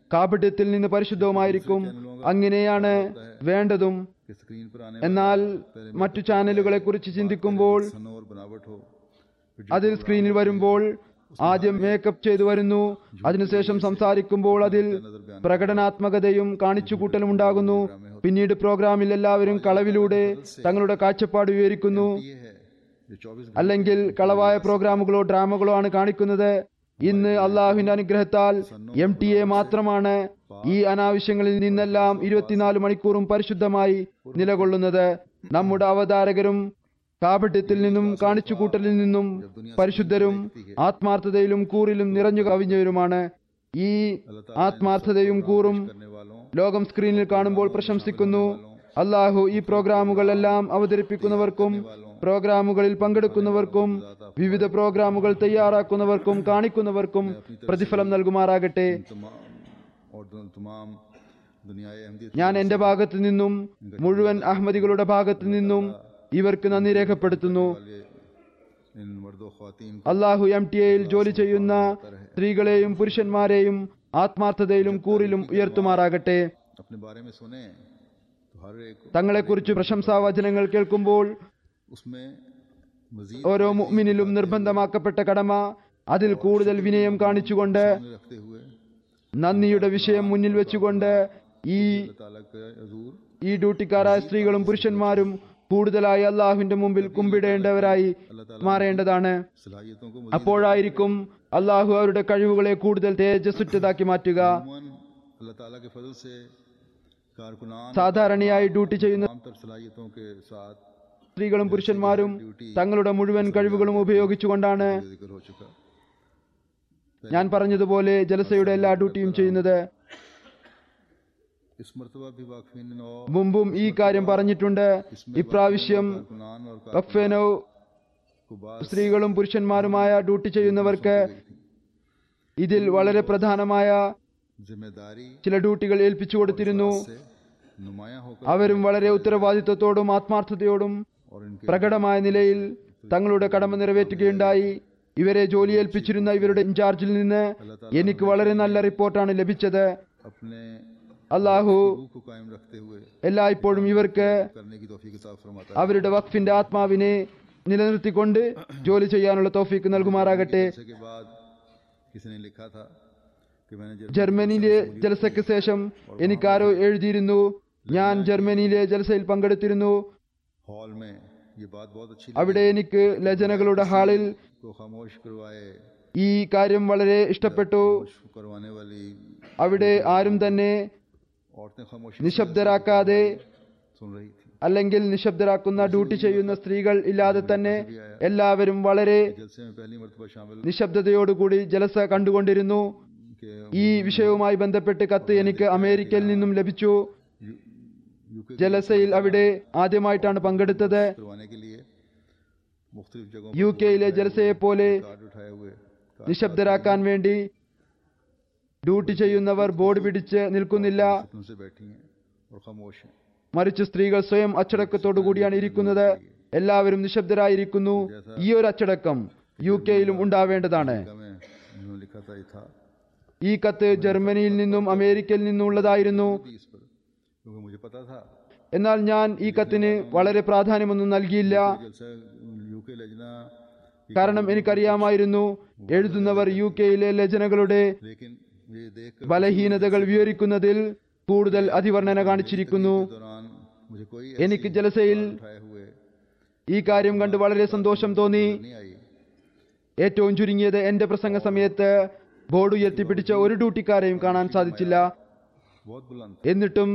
കാപട്യത്തിൽ നിന്ന് പരിശുദ്ധവുമായിരിക്കും അങ്ങനെയാണ് വേണ്ടതും कि स्क्रीन पर आने എന്നാൽ മറ്റു ചാനലുകളെ കുറിച്ച് ചിന്തിക്കുമ്പോൾ सनो और बनावट हो फिर അതിൽ സ്ക്രീനിൽ വരുമ്പോൾ ആദ്യം മേക്കപ്പ് ചെയ്തു വരുന്നു അതിനുശേഷം സംസാരിക്കുമ്പോൾ അതിൽ പ്രകടനാത്മകതയും കാണിച്ചുകൂട്ടലും ഉണ്ടാകുന്നു പിന്നീട് പ്രോഗ്രാമിൽ എല്ലാവരും കളവിലൂടെ തങ്ങളുടെ കാഴ്ചപ്പാട് വിവരിക്കുന്നു ये है जो चौबीस അല്ലെങ്കിൽ കളവായ പ്രോഗ്രാമുകളോ ഡ്രാമകളോ ആണ് കാണിക്കുന്നത് ഇന്ന് അള്ളാഹുവിന്റെ അനുഗ്രഹത്താൽ എം ടി എ മാത്രമാണ് ഈ അനാവശ്യങ്ങളിൽ നിന്നെല്ലാം ഇരുപത്തിനാല് മണിക്കൂറും പരിശുദ്ധമായി നിലകൊള്ളുന്നത് നമ്മുടെ അവതാരകരും കാപട്യത്തിൽ നിന്നും കാണിച്ചുകൂട്ടലിൽ നിന്നും പരിശുദ്ധരും ആത്മാർത്ഥതയിലും കൂറിലും നിറഞ്ഞു കവിഞ്ഞവരുമാണ് ഈ ആത്മാർത്ഥതയും കൂറും करने वालों ലോകം സ്ക്രീനിൽ കാണുമ്പോൾ പ്രശംസിക്കുന്നു അള്ളാഹു ഈ പ്രോഗ്രാമുകളെല്ലാം അവതരിപ്പിക്കുന്നവർക്കും പ്രോഗ്രാമുകളിൽ പങ്കെടുക്കുന്നവർക്കും വിവിധ പ്രോഗ്രാമുകൾ തയ്യാറാക്കുന്നവർക്കും കാണിക്കുന്നവർക്കും പ്രതിഫലം നൽകുമാറാകട്ടെ तमाम और दु- तमाम दुनियाए अहमदी ഞാൻ എന്റെ ഭാഗത്തു നിന്നും മുഴുവൻ അഹമ്മദികളുടെ ഭാഗത്തു നിന്നും ഇവർക്ക് നന്ദി രേഖപ്പെടുത്തുന്നു वाले इन मर्दों ख्वातीन को അള്ളാഹു എം ടി എയിൽ ജോലി ചെയ്യുന്ന സ്ത്രീകളെയും പുരുഷന്മാരെയും ആത്മാർത്ഥതയിലും കൂറിലും ഉയർത്തുമാറാകട്ടെ अपने बारे में सुने तो हर एक को തങ്ങളെക്കുറിച്ച് പ്രശംസാവചനങ്ങൾ കേൾക്കുമ്പോൾ उसमें मजीद ഓരോ മുഅ്മിനിലും നിർബന്ധമാക്കപ്പെട്ട കടമ അതിൽ കൂടുതൽ വിനയം കാണിച്ചുകൊണ്ട് सामने रखते हुए നന്ദിയുടെ വിഷയം മുന്നിൽ വെച്ചുകൊണ്ട് ഈ अल्लाह ताला के हजूर ഈ ഡ്യൂട്ടിക്കാരായ സ്ത്രീകളും പുരുഷന്മാരും കൂടുതലായി അള്ളാഹുവിന്റെ മുമ്പിൽ കുമ്പിടേണ്ടവരായി മാറേണ്ടതാണ് सलाहियतों को അപ്പോഴായിരിക്കും അള്ളാഹു അവരുടെ കഴിവുകളെ കൂടുതൽ തേജസ്സുറ്റതാക്കി മാറ്റുക मजीद अल्लाह ताला के फजल से कारकुनान സാധാരണയായി ഡ്യൂട്ടി ചെയ്യുന്ന तमाम तर सलाहियतों के साथ സ്ത്രീകളും പുരുഷന്മാരും തങ്ങളുടെ മുഴുവൻ കഴിവുകളും ഉപയോഗിച്ചുകൊണ്ടാണ് जिक्र हो चुका ഞാൻ പറഞ്ഞതുപോലെ ജലസയുടെ എല്ലാ ഡ്യൂട്ടിയും ചെയ്യുന്നത് इस मरतबा भी वाकफीन नौ മുമ്പും ഈ കാര്യം പറഞ്ഞിട്ടുണ്ട് ഇപ്രാവശ്യം कारकुनान और വഖഫേനോ को बाद സ്ത്രീകളും പുരുഷന്മാരുമായ ഡ്യൂട്ടി ചെയ്യുന്നവർക്ക് ഇതിൽ വളരെ പ്രധാനമായ जिम्मेदारी ചില ഡ്യൂട്ടികൾ ഏൽപ്പിച്ചു കൊടുത്തിരുന്നു से नुमाया होकर അവരും വളരെ ഉത്തരവാദിത്വത്തോടും ആത്മാർത്ഥതയോടും और इनके പ്രകടമായ നിലയിൽ തങ്ങളുടെ കടമ നിറവേറ്റുകയുണ്ടായി ഇവരെ ജോലി ഏൽപ്പിച്ചിരുന്ന ഇവരുടെ ഇൻചാർജിൽ നിന്ന് എനിക്ക് വളരെ നല്ല റിപ്പോർട്ടാണ് ലഭിച്ചത് अपने അള്ളാഹു रूह को कायम रखते हुए എല്ലായ്പ്പോഴും ഇവർക്ക് करने की तौफीक अता फरमाता അവരുടെ വഖഫിന്റെ ആത്മാവിനെ നിലനിർത്തിക്കൊണ്ട് ജോലി ചെയ്യാനുള്ള തോഫീക്ക് നൽകുമാറാകട്ടെ है के बाद किसी ने लिखा था कि मैंने जब ജർമ്മനിയിലെ ജലസയ്ക്ക് ശേഷം എനിക്കാരോ എഴുതിയിരുന്നു ഞാൻ ജർമ്മനിയിലെ ജലസയിൽ പങ്കെടുത്തിരുന്നു हॉल में ये बात बहुत अच्छी അവിടെ എനിക്ക് ലജനകളുടെ ഹാളിൽ को खामोश करवाए ഈ കാര്യം വളരെ ഇഷ്ടപ്പെട്ടു खामोश करवाने वाली അവിടെ ആരും തന്നെ औरतें खामोश നിശബ്ദരാക്കാതെ सुन रही थी അല്ലെങ്കിൽ നിശബ്ദരാക്കുന്ന ഡ്യൂട്ടി ചെയ്യുന്ന സ്ത്രീകൾ ഇല്ലാതെ തന്നെ എല്ലാവരും വളരെ जलसे में पहली मरतबा शामिल നിശബ്ദതയോടുകൂടി ജലസ കണ്ടുകൊണ്ടിരുന്നു के ഈ വിഷയവുമായി ബന്ധപ്പെട്ട് കത്ത് എനിക്ക് അമേരിക്കയിൽ നിന്നും ലഭിച്ചു यूके ജലസയിൽ അവിടെ ആദ്യമായിട്ടാണ് പങ്കെടുത്തത് करवाने के लिए मुख्तलिफ जगहों യു കെയിലെ ജലസയെ പോലെ कार्ड उठाए हुए നിശബ്ദരാക്കാൻ വേണ്ടി ഡ്യൂട്ടി ചെയ്യുന്നവർ ബോർഡ് പിടിച്ച് നിൽക്കുന്നില്ല उनसे बैठी हैं और खामोश हैं മറിച്ച് സ്ത്രീകൾ സ്വയം അച്ചടക്കത്തോടു കൂടിയാണ് ഇരിക്കുന്നത് എല്ലാവരും നിശബ്ദരായിരിക്കുന്നു ഈ ഒരു അച്ചടക്കം യു കെയിലും ഉണ്ടാവേണ്ടതാണ് का में उन्होंने लिखा था ये था ഈ കത്ത് ജർമ്മനിയിൽ നിന്നും അമേരിക്കയിൽ നിന്നുള്ളതായിരുന്നു भी इस पर क्योंकि मुझे पता था എന്നാൽ ഞാൻ ഈ കത്തിന് വളരെ പ്രാധാന്യമൊന്നും നൽകിയില്ല जलसा यूके लजना കാരണം എനിക്കറിയാമായിരുന്നു എഴുതുന്നവർ യു കെയിലെ ലജനകളുടെ लेकिन ये देख कर ബലഹീനതകൾ വിവരിക്കുന്നതിൽ കൂടുതൽ അതിവർണ്ണന കാണിച്ചിരിക്കുന്നു दौरान मुझे कोई എനിക്ക് ജലസയിൽ उठाए हुए ഈ കാര്യം കണ്ട് വളരെ സന്തോഷം തോന്നി नहीं आई ഏറ്റവും ചുരുങ്ങിയത് എന്റെ പ്രസംഗ സമയത്ത് ബോർഡ് ഉയർത്തിപ്പിടിച്ച ഒരു ഡ്യൂട്ടിക്കാരെയും കാണാൻ സാധിച്ചില്ല बहुत बुलंद എന്നിട്ടും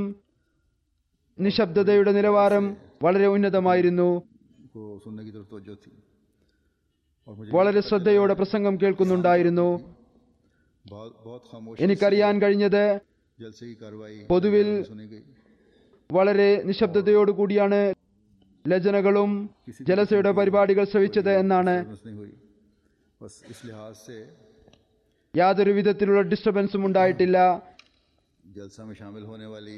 നിശബ്ദതയുടെ നിലവാരം വളരെ ഉന്നതമായിരുന്നു को सुनने की तरफ तवज्जो थी और मुझे വളരെ ശ്രദ്ധയോടെ പ്രസംഗം കേൾക്കുന്നുണ്ടായിരുന്നു बहुत बहुत खामोश എനിക്കറിയാൻ കഴിഞ്ഞത് जलसे की कार्रवाई പൊതുവിൽ सुनी गई വളരെ നിശബ്ദതയോടുകൂടിയാണ് ലജനകളും ജലസയുടെ പരിപാടികൾ ശ്രവിച്ചത് എന്നാണ് बस नहीं हुई बस इस लिहाज से യാതൊരു വിധത്തിലുള്ള ഡിസ്റ്റർബൻസും ഉണ്ടായിട്ടില്ല जलसा में शामिल होने वाली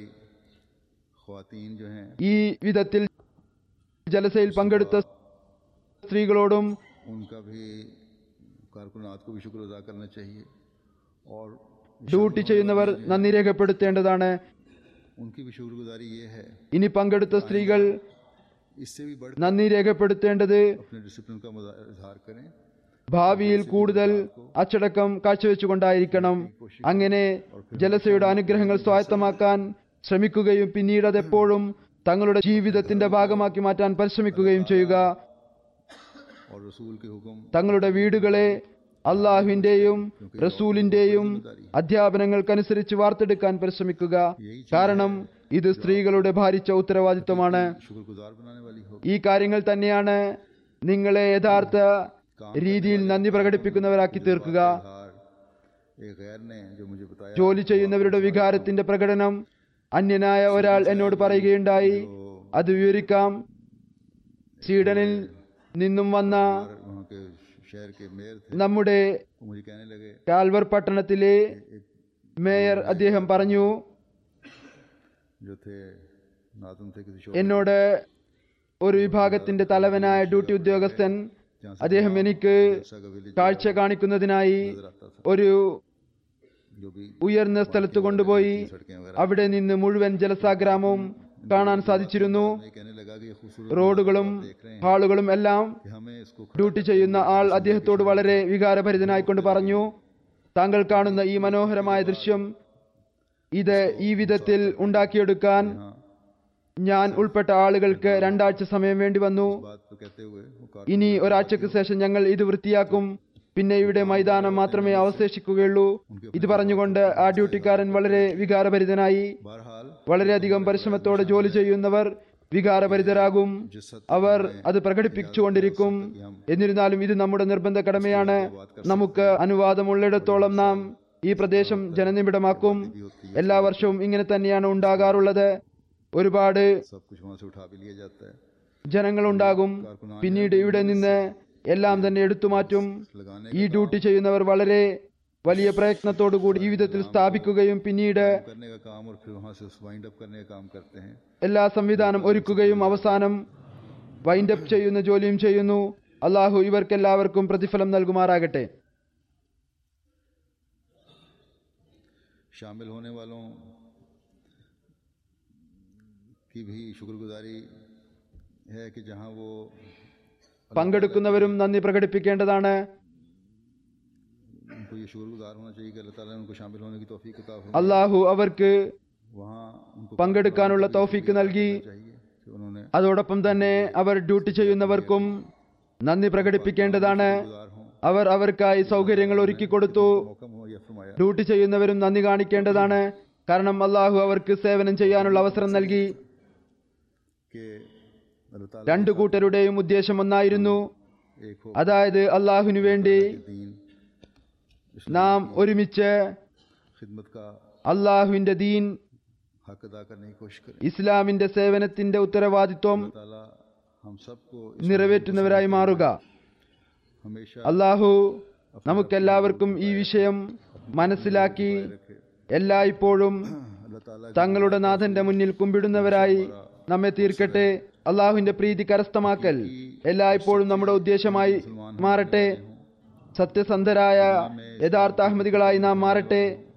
खातन जो हैं ഈ വിധത്തിൽ ജലസയിൽ പങ്കെടുത്ത സ്ത്രീകളോടും उनका भी कारकुनात को भी शुक्र अदा करना चाहिए और ഡ്യൂട്ടി ചെയ്യുന്നവർ നന്ദി രേഖപ്പെടുത്തേണ്ടതാണ് उनकी भी शुक्रगुजारी ये है ഇനി പങ്കെടുത്ത സ്ത്രീകൾ इससे भी बढ़ നന്ദി രേഖപ്പെടുത്തേണ്ടത് अपने डिसिप्लिन का मुजा- इजहार करें ഭാവിയിൽ കൂടുതൽ അച്ചടക്കം കാഴ്ചവെച്ചുകൊണ്ടായിരിക്കണം അങ്ങനെ ജലസയുടെ അനുഗ്രഹങ്ങൾ സ്വായത്തമാക്കാൻ ശ്രമിക്കുകയും പിന്നീട് അതെപ്പോഴും തങ്ങളുടെ ജീവിതത്തിന്റെ ഭാഗമാക്കി മാറ്റാൻ പരിശ്രമിക്കുകയും ചെയ്യുക और रसूल के हुक्म തങ്ങളുടെ വീടുകളെ അള്ളാഹുവിന്റെയും റസൂലിന്റെയും അധ്യാപനങ്ങൾക്കനുസരിച്ച് വാർത്തെടുക്കാൻ പരിശ്രമിക്കുക കാരണം ഇത് സ്ത്രീകളുടെ ഭാരിച്ച ഉത്തരവാദിത്വമാണ് शुक्रगुजार बनाने वाली हो ഈ കാര്യങ്ങൾ തന്നെയാണ് നിങ്ങളെ യഥാർത്ഥ രീതിയിൽ നന്ദി പ്രകടിപ്പിക്കുന്നവരാക്കി തീർക്കുക इजहार एक गैर ने जो मुझे बताया ജോലി ചെയ്യുന്നവരുടെ വികാരത്തിന്റെ പ്രകടനം അന്യനായ ഒരാൾ എന്നോട് പറയുകയുണ്ടായി അത് വിവരിക്കാം സ്വീഡനിൽ നിന്നും വന്ന और वहाँ के शहर के मेयर थे നമ്മുടെ वो मुझे कहने लगे കാൽവർ പട്ടണത്തിലെ മേയർ അദ്ദേഹം പറഞ്ഞു जो थे नातन थे किसी शो എന്നോട് ഒരു വിഭാഗത്തിന്റെ തലവനായ ഡ്യൂട്ടി ഉദ്യോഗസ്ഥൻ അദ്ദേഹം എനിക്ക് का विलेज കാഴ്ച കാണിക്കുന്നതിനായി नजर आता था ഒരു जो भी ഉയർന്ന സ്ഥലത്ത് കൊണ്ടുപോയി सड़कें वगैरह അവിടെ നിന്ന് മുഴുവൻ ജലസാഗ്രാമവും കാണാൻ സാധിച്ചിരുന്നു ये कहने लगा कि ये खूबसूरत റോഡുകളും ഹാളുകളും എല്ലാം कि हमें इसको ഡ്യൂട്ടി ചെയ്യുന്ന ആൾ അദ്ദേഹത്തോട് വളരെ വികാരഭരിതനായിക്കൊണ്ട് പറഞ്ഞു താങ്കൾ കാണുന്ന ഈ മനോഹരമായ ദൃശ്യം ഇത് ഈ വിധത്തിൽ ഉണ്ടാക്കിയെടുക്കാൻ हाँ ഞാൻ ഉൾപ്പെട്ട ആളുകൾക്ക് രണ്ടാഴ്ച സമയം വേണ്ടി വന്നു बात तो कहते हुए वो कार ഇനി ഒരാഴ്ചക്ക് ശേഷം ഞങ്ങൾ ഇത് വൃത്തിയാക്കും പിന്നെ ഇവിടെ മൈതാനം മാത്രമേ അവശേഷിക്കുകയുള്ളൂ ഇത് പറഞ്ഞുകൊണ്ട് ആ ഡ്യൂട്ടിക്കാരൻ വളരെ വികാരഭരിതനായി बहरहाल വളരെയധികം പരിശ്രമത്തോടെ ജോലി ചെയ്യുന്നവർ വികാരഭരിതരാകും जिस हद അവർ അത് പ്രകടിപ്പിച്ചുകൊണ്ടിരിക്കും എന്നിരുന്നാലും ഇത് നമ്മുടെ നിർബന്ധ കടമയാണ് നമുക്ക് അനുവാദമുള്ളിടത്തോളം നാം ഈ പ്രദേശം ജനനിബിഡമാക്കും എല്ലാ വർഷവും ഇങ്ങനെ തന്നെയാണ് ഉണ്ടാകാറുള്ളത് ഒരുപാട് सब कुछ वहाँ से उठा भी लिया जाता है ജനങ്ങളുണ്ടാകും പിന്നീട് ഇവിടെ നിന്ന് എല്ലാം തന്നെ എടുത്തു മാറ്റും लगाने ഈ ഡ്യൂട്ടി ചെയ്യുന്നവർ വളരെ വലിയ പ്രയത്നത്തോടുകൂടി ഈ വിധത്തിൽ സ്ഥാപിക്കുകയും പിന്നീട് करने का काम और फिर वहाँ से वाइंड अप करने का काम करते हैं എല്ലാ സംവിധാനം ഒരുക്കുകയും അവസാനം വൈൻഡപ്പ് ചെയ്യുന്ന ജോലിയും ചെയ്യുന്നു അള്ളാഹു ഇവർക്കെല്ലാവർക്കും പ്രതിഫലം നൽകുമാറാകട്ടെ शामिल होने वालों की भी शुक्रगुजारी है कि जहाँ वो പങ്കെടുക്കുന്നവരും നന്ദി പ്രകടിപ്പിക്കേണ്ടതാണ് उनको ये शुक्रगुजार होना चाहिए कि अल्लाह ताला ने उनको शामिल होने की तौफीक अता फरमाई അള്ളാഹു അവർക്ക് वहाँ उनको പങ്കെടുക്കാനുള്ള തൗഫീക്ക് നൽകി चाहिए कि उन्होंने അതോടൊപ്പം തന്നെ അവർ ഡ്യൂട്ടി ചെയ്യുന്നവർക്കും നന്ദി പ്രകടിപ്പിക്കേണ്ടതാണ് गुजार हों അവർ അവർക്കായി സൗകര്യങ്ങൾ ഒരുക്കി കൊടുത്തു मौका मुहैया फरमाया ഡ്യൂട്ടി ചെയ്യുന്നവരും നന്ദി കാണിക്കേണ്ടതാണ് കാരണം അള്ളാഹു അവർക്ക് സേവനം ചെയ്യാനുള്ള അവസരം നൽകി कि अल्लाह ताला രണ്ടു കൂട്ടരുടെയും उद्ദേശം ഒന്നായിരുന്നു एक हो അതായത് അള്ളാഹുവിനു വേണ്ടി दीन നാം ഒരുമിച്ച് खिदमत का അള്ളാഹുവിന്റെ ദീൻ हक अदा करने की कोशिश करें ഇസ്ലാമിന്റെ സേവനത്തിന്റെ ഉത്തരവാദിത്വം अल्लाह ताला हम सबको നിറവേറ്റുന്നവരായി മാറുക हमेशा അള്ളാഹു നമുക്കെല്ലാവർക്കും ഈ വിഷയം മനസ്സിലാക്കി रखे എല്ലായ്പ്പോഴും अल्लाह ताला തങ്ങളുടെ നാഥന്റെ മുന്നിൽ കുമ്പിടുന്നവരായി നമ്മെ തീർക്കട്ടെ അള്ളാഹുവിന്റെ പ്രീതി കരസ്ഥമാക്കൽ എല്ലായ്പ്പോഴും നമ്മുടെ ഉദ്ദേശമായി മാറട്ടെ സത്യസന്ധരായ യഥാർത്ഥ അഹമ്മദികളായി നാം മാറട്ടെ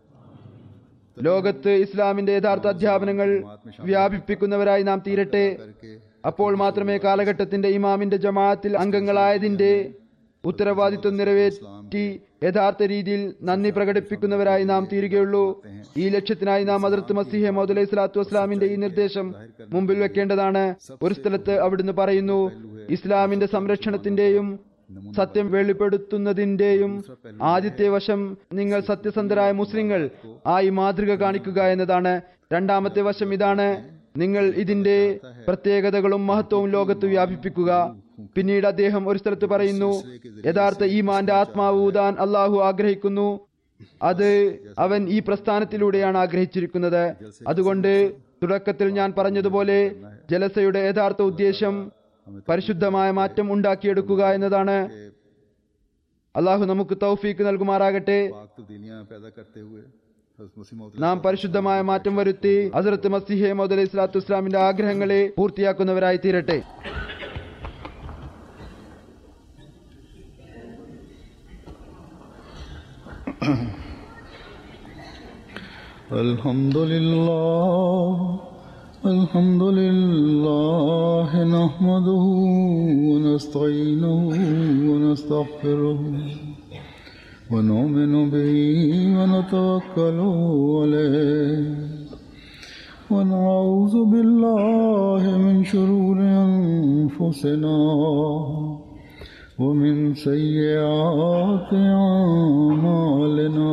ലോകത്ത് ഇസ്ലാമിന്റെ യഥാർത്ഥ അധ്യാപനങ്ങൾ വ്യാപിപ്പിക്കുന്നവരായി നാം തീരട്ടെ करके അപ്പോൾ മാത്രമേ കാലഘട്ടത്തിന്റെ ഇമാമിന്റെ ജമാഅത്തിൽ അംഗങ്ങളായതിന്റെ ഉത്തരവാദിത്വം നിറവേറ്റി യഥാർത്ഥ രീതിയിൽ നന്ദി പ്രകടിപ്പിക്കുന്നവരായി നാം തീരുകയുള്ളൂ ഈ ലക്ഷ്യത്തിനായി നാം അതിർത്ത് മസിഹെ മൗദ് സ്വലാത്തു വസ്സലാമിന്റെ ഈ നിർദ്ദേശം മുമ്പിൽ വെക്കേണ്ടതാണ് ഒരു സ്ഥലത്ത് അവിടുന്ന് പറയുന്നു ഇസ്ലാമിന്റെ സംരക്ഷണത്തിന്റെയും സത്യം വെളിപ്പെടുത്തുന്നതിന്റെയും ആദ്യത്തെ വശം നിങ്ങൾ സത്യസന്ധരായ മുസ്ലിങ്ങൾ ആയി മാതൃക കാണിക്കുക എന്നതാണ് രണ്ടാമത്തെ വശം ഇതാണ് നിങ്ങൾ ഇതിന്റെ പ്രത്യേകതകളും മഹത്വവും ലോകത്ത് വ്യാപിപ്പിക്കുക പിന്നീട് അദ്ദേഹം ഒരു സ്ഥലത്ത് പറയുന്നു യഥാർത്ഥ ഈമാന്റെ ആത്മാവ് ഊതാൻ അള്ളാഹു ആഗ്രഹിക്കുന്നു അത് അവൻ ഈ പ്രസ്ഥാനത്തിലൂടെയാണ് ആഗ്രഹിച്ചിരിക്കുന്നത് അതുകൊണ്ട് തുടക്കത്തിൽ ഞാൻ പറഞ്ഞതുപോലെ ജലസയുടെ യഥാർത്ഥ ഉദ്ദേശം പരിശുദ്ധമായ മാറ്റം ഉണ്ടാക്കിയെടുക്കുക എന്നതാണ് അള്ളാഹു നമുക്ക് തൗഫീക്ക് നൽകുമാറാകട്ടെ पाक तब्दीलियां पैदा करते हुए हज़रत मसीह मौद നാം പരിശുദ്ധമായ മാറ്റം വരുത്തി ഹസരത്ത് മസിഹെ മൗദ് അലൈഹി സ്വലാത്തു ഇസ്ലാമിന്റെ ആഗ്രഹങ്ങളെ പൂർത്തിയാക്കുന്നവരായി തീരട്ടെ الحمد لله الحمد لله نحمده ونستعينه ونستغفره ونؤمن به ونتوكل عليه ونعوذ بالله من شرور أنفسنا ومن سيئات أعمالنا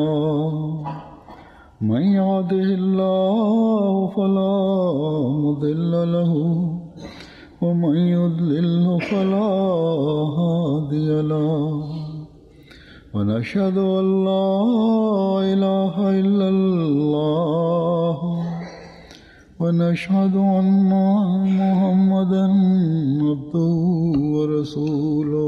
من يهده الله فلا مضل له ومن يضلله فلا هادي له ونشهد أن لا إله إلا الله ونشهد أن محمدا عبده ورسوله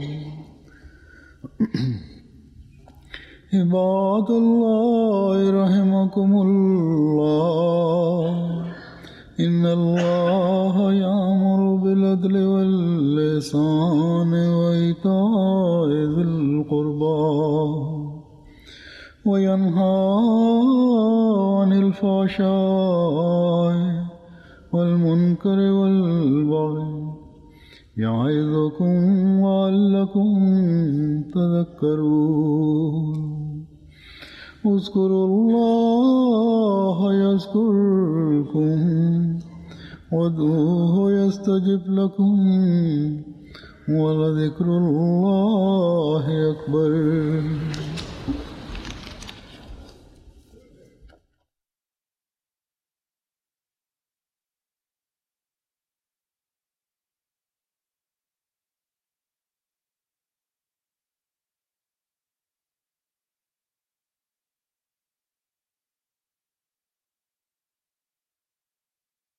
عباد الله رحمكم الله إن الله يأمر بالعدل واللسان وإيتاء ذي القربى وينهى عن الفحشاء والمنكر والبغي يعظكم لعلكم تذكرون اذكروا الله يذكركم وادعوه يستجب لكم ولذكر الله أكبر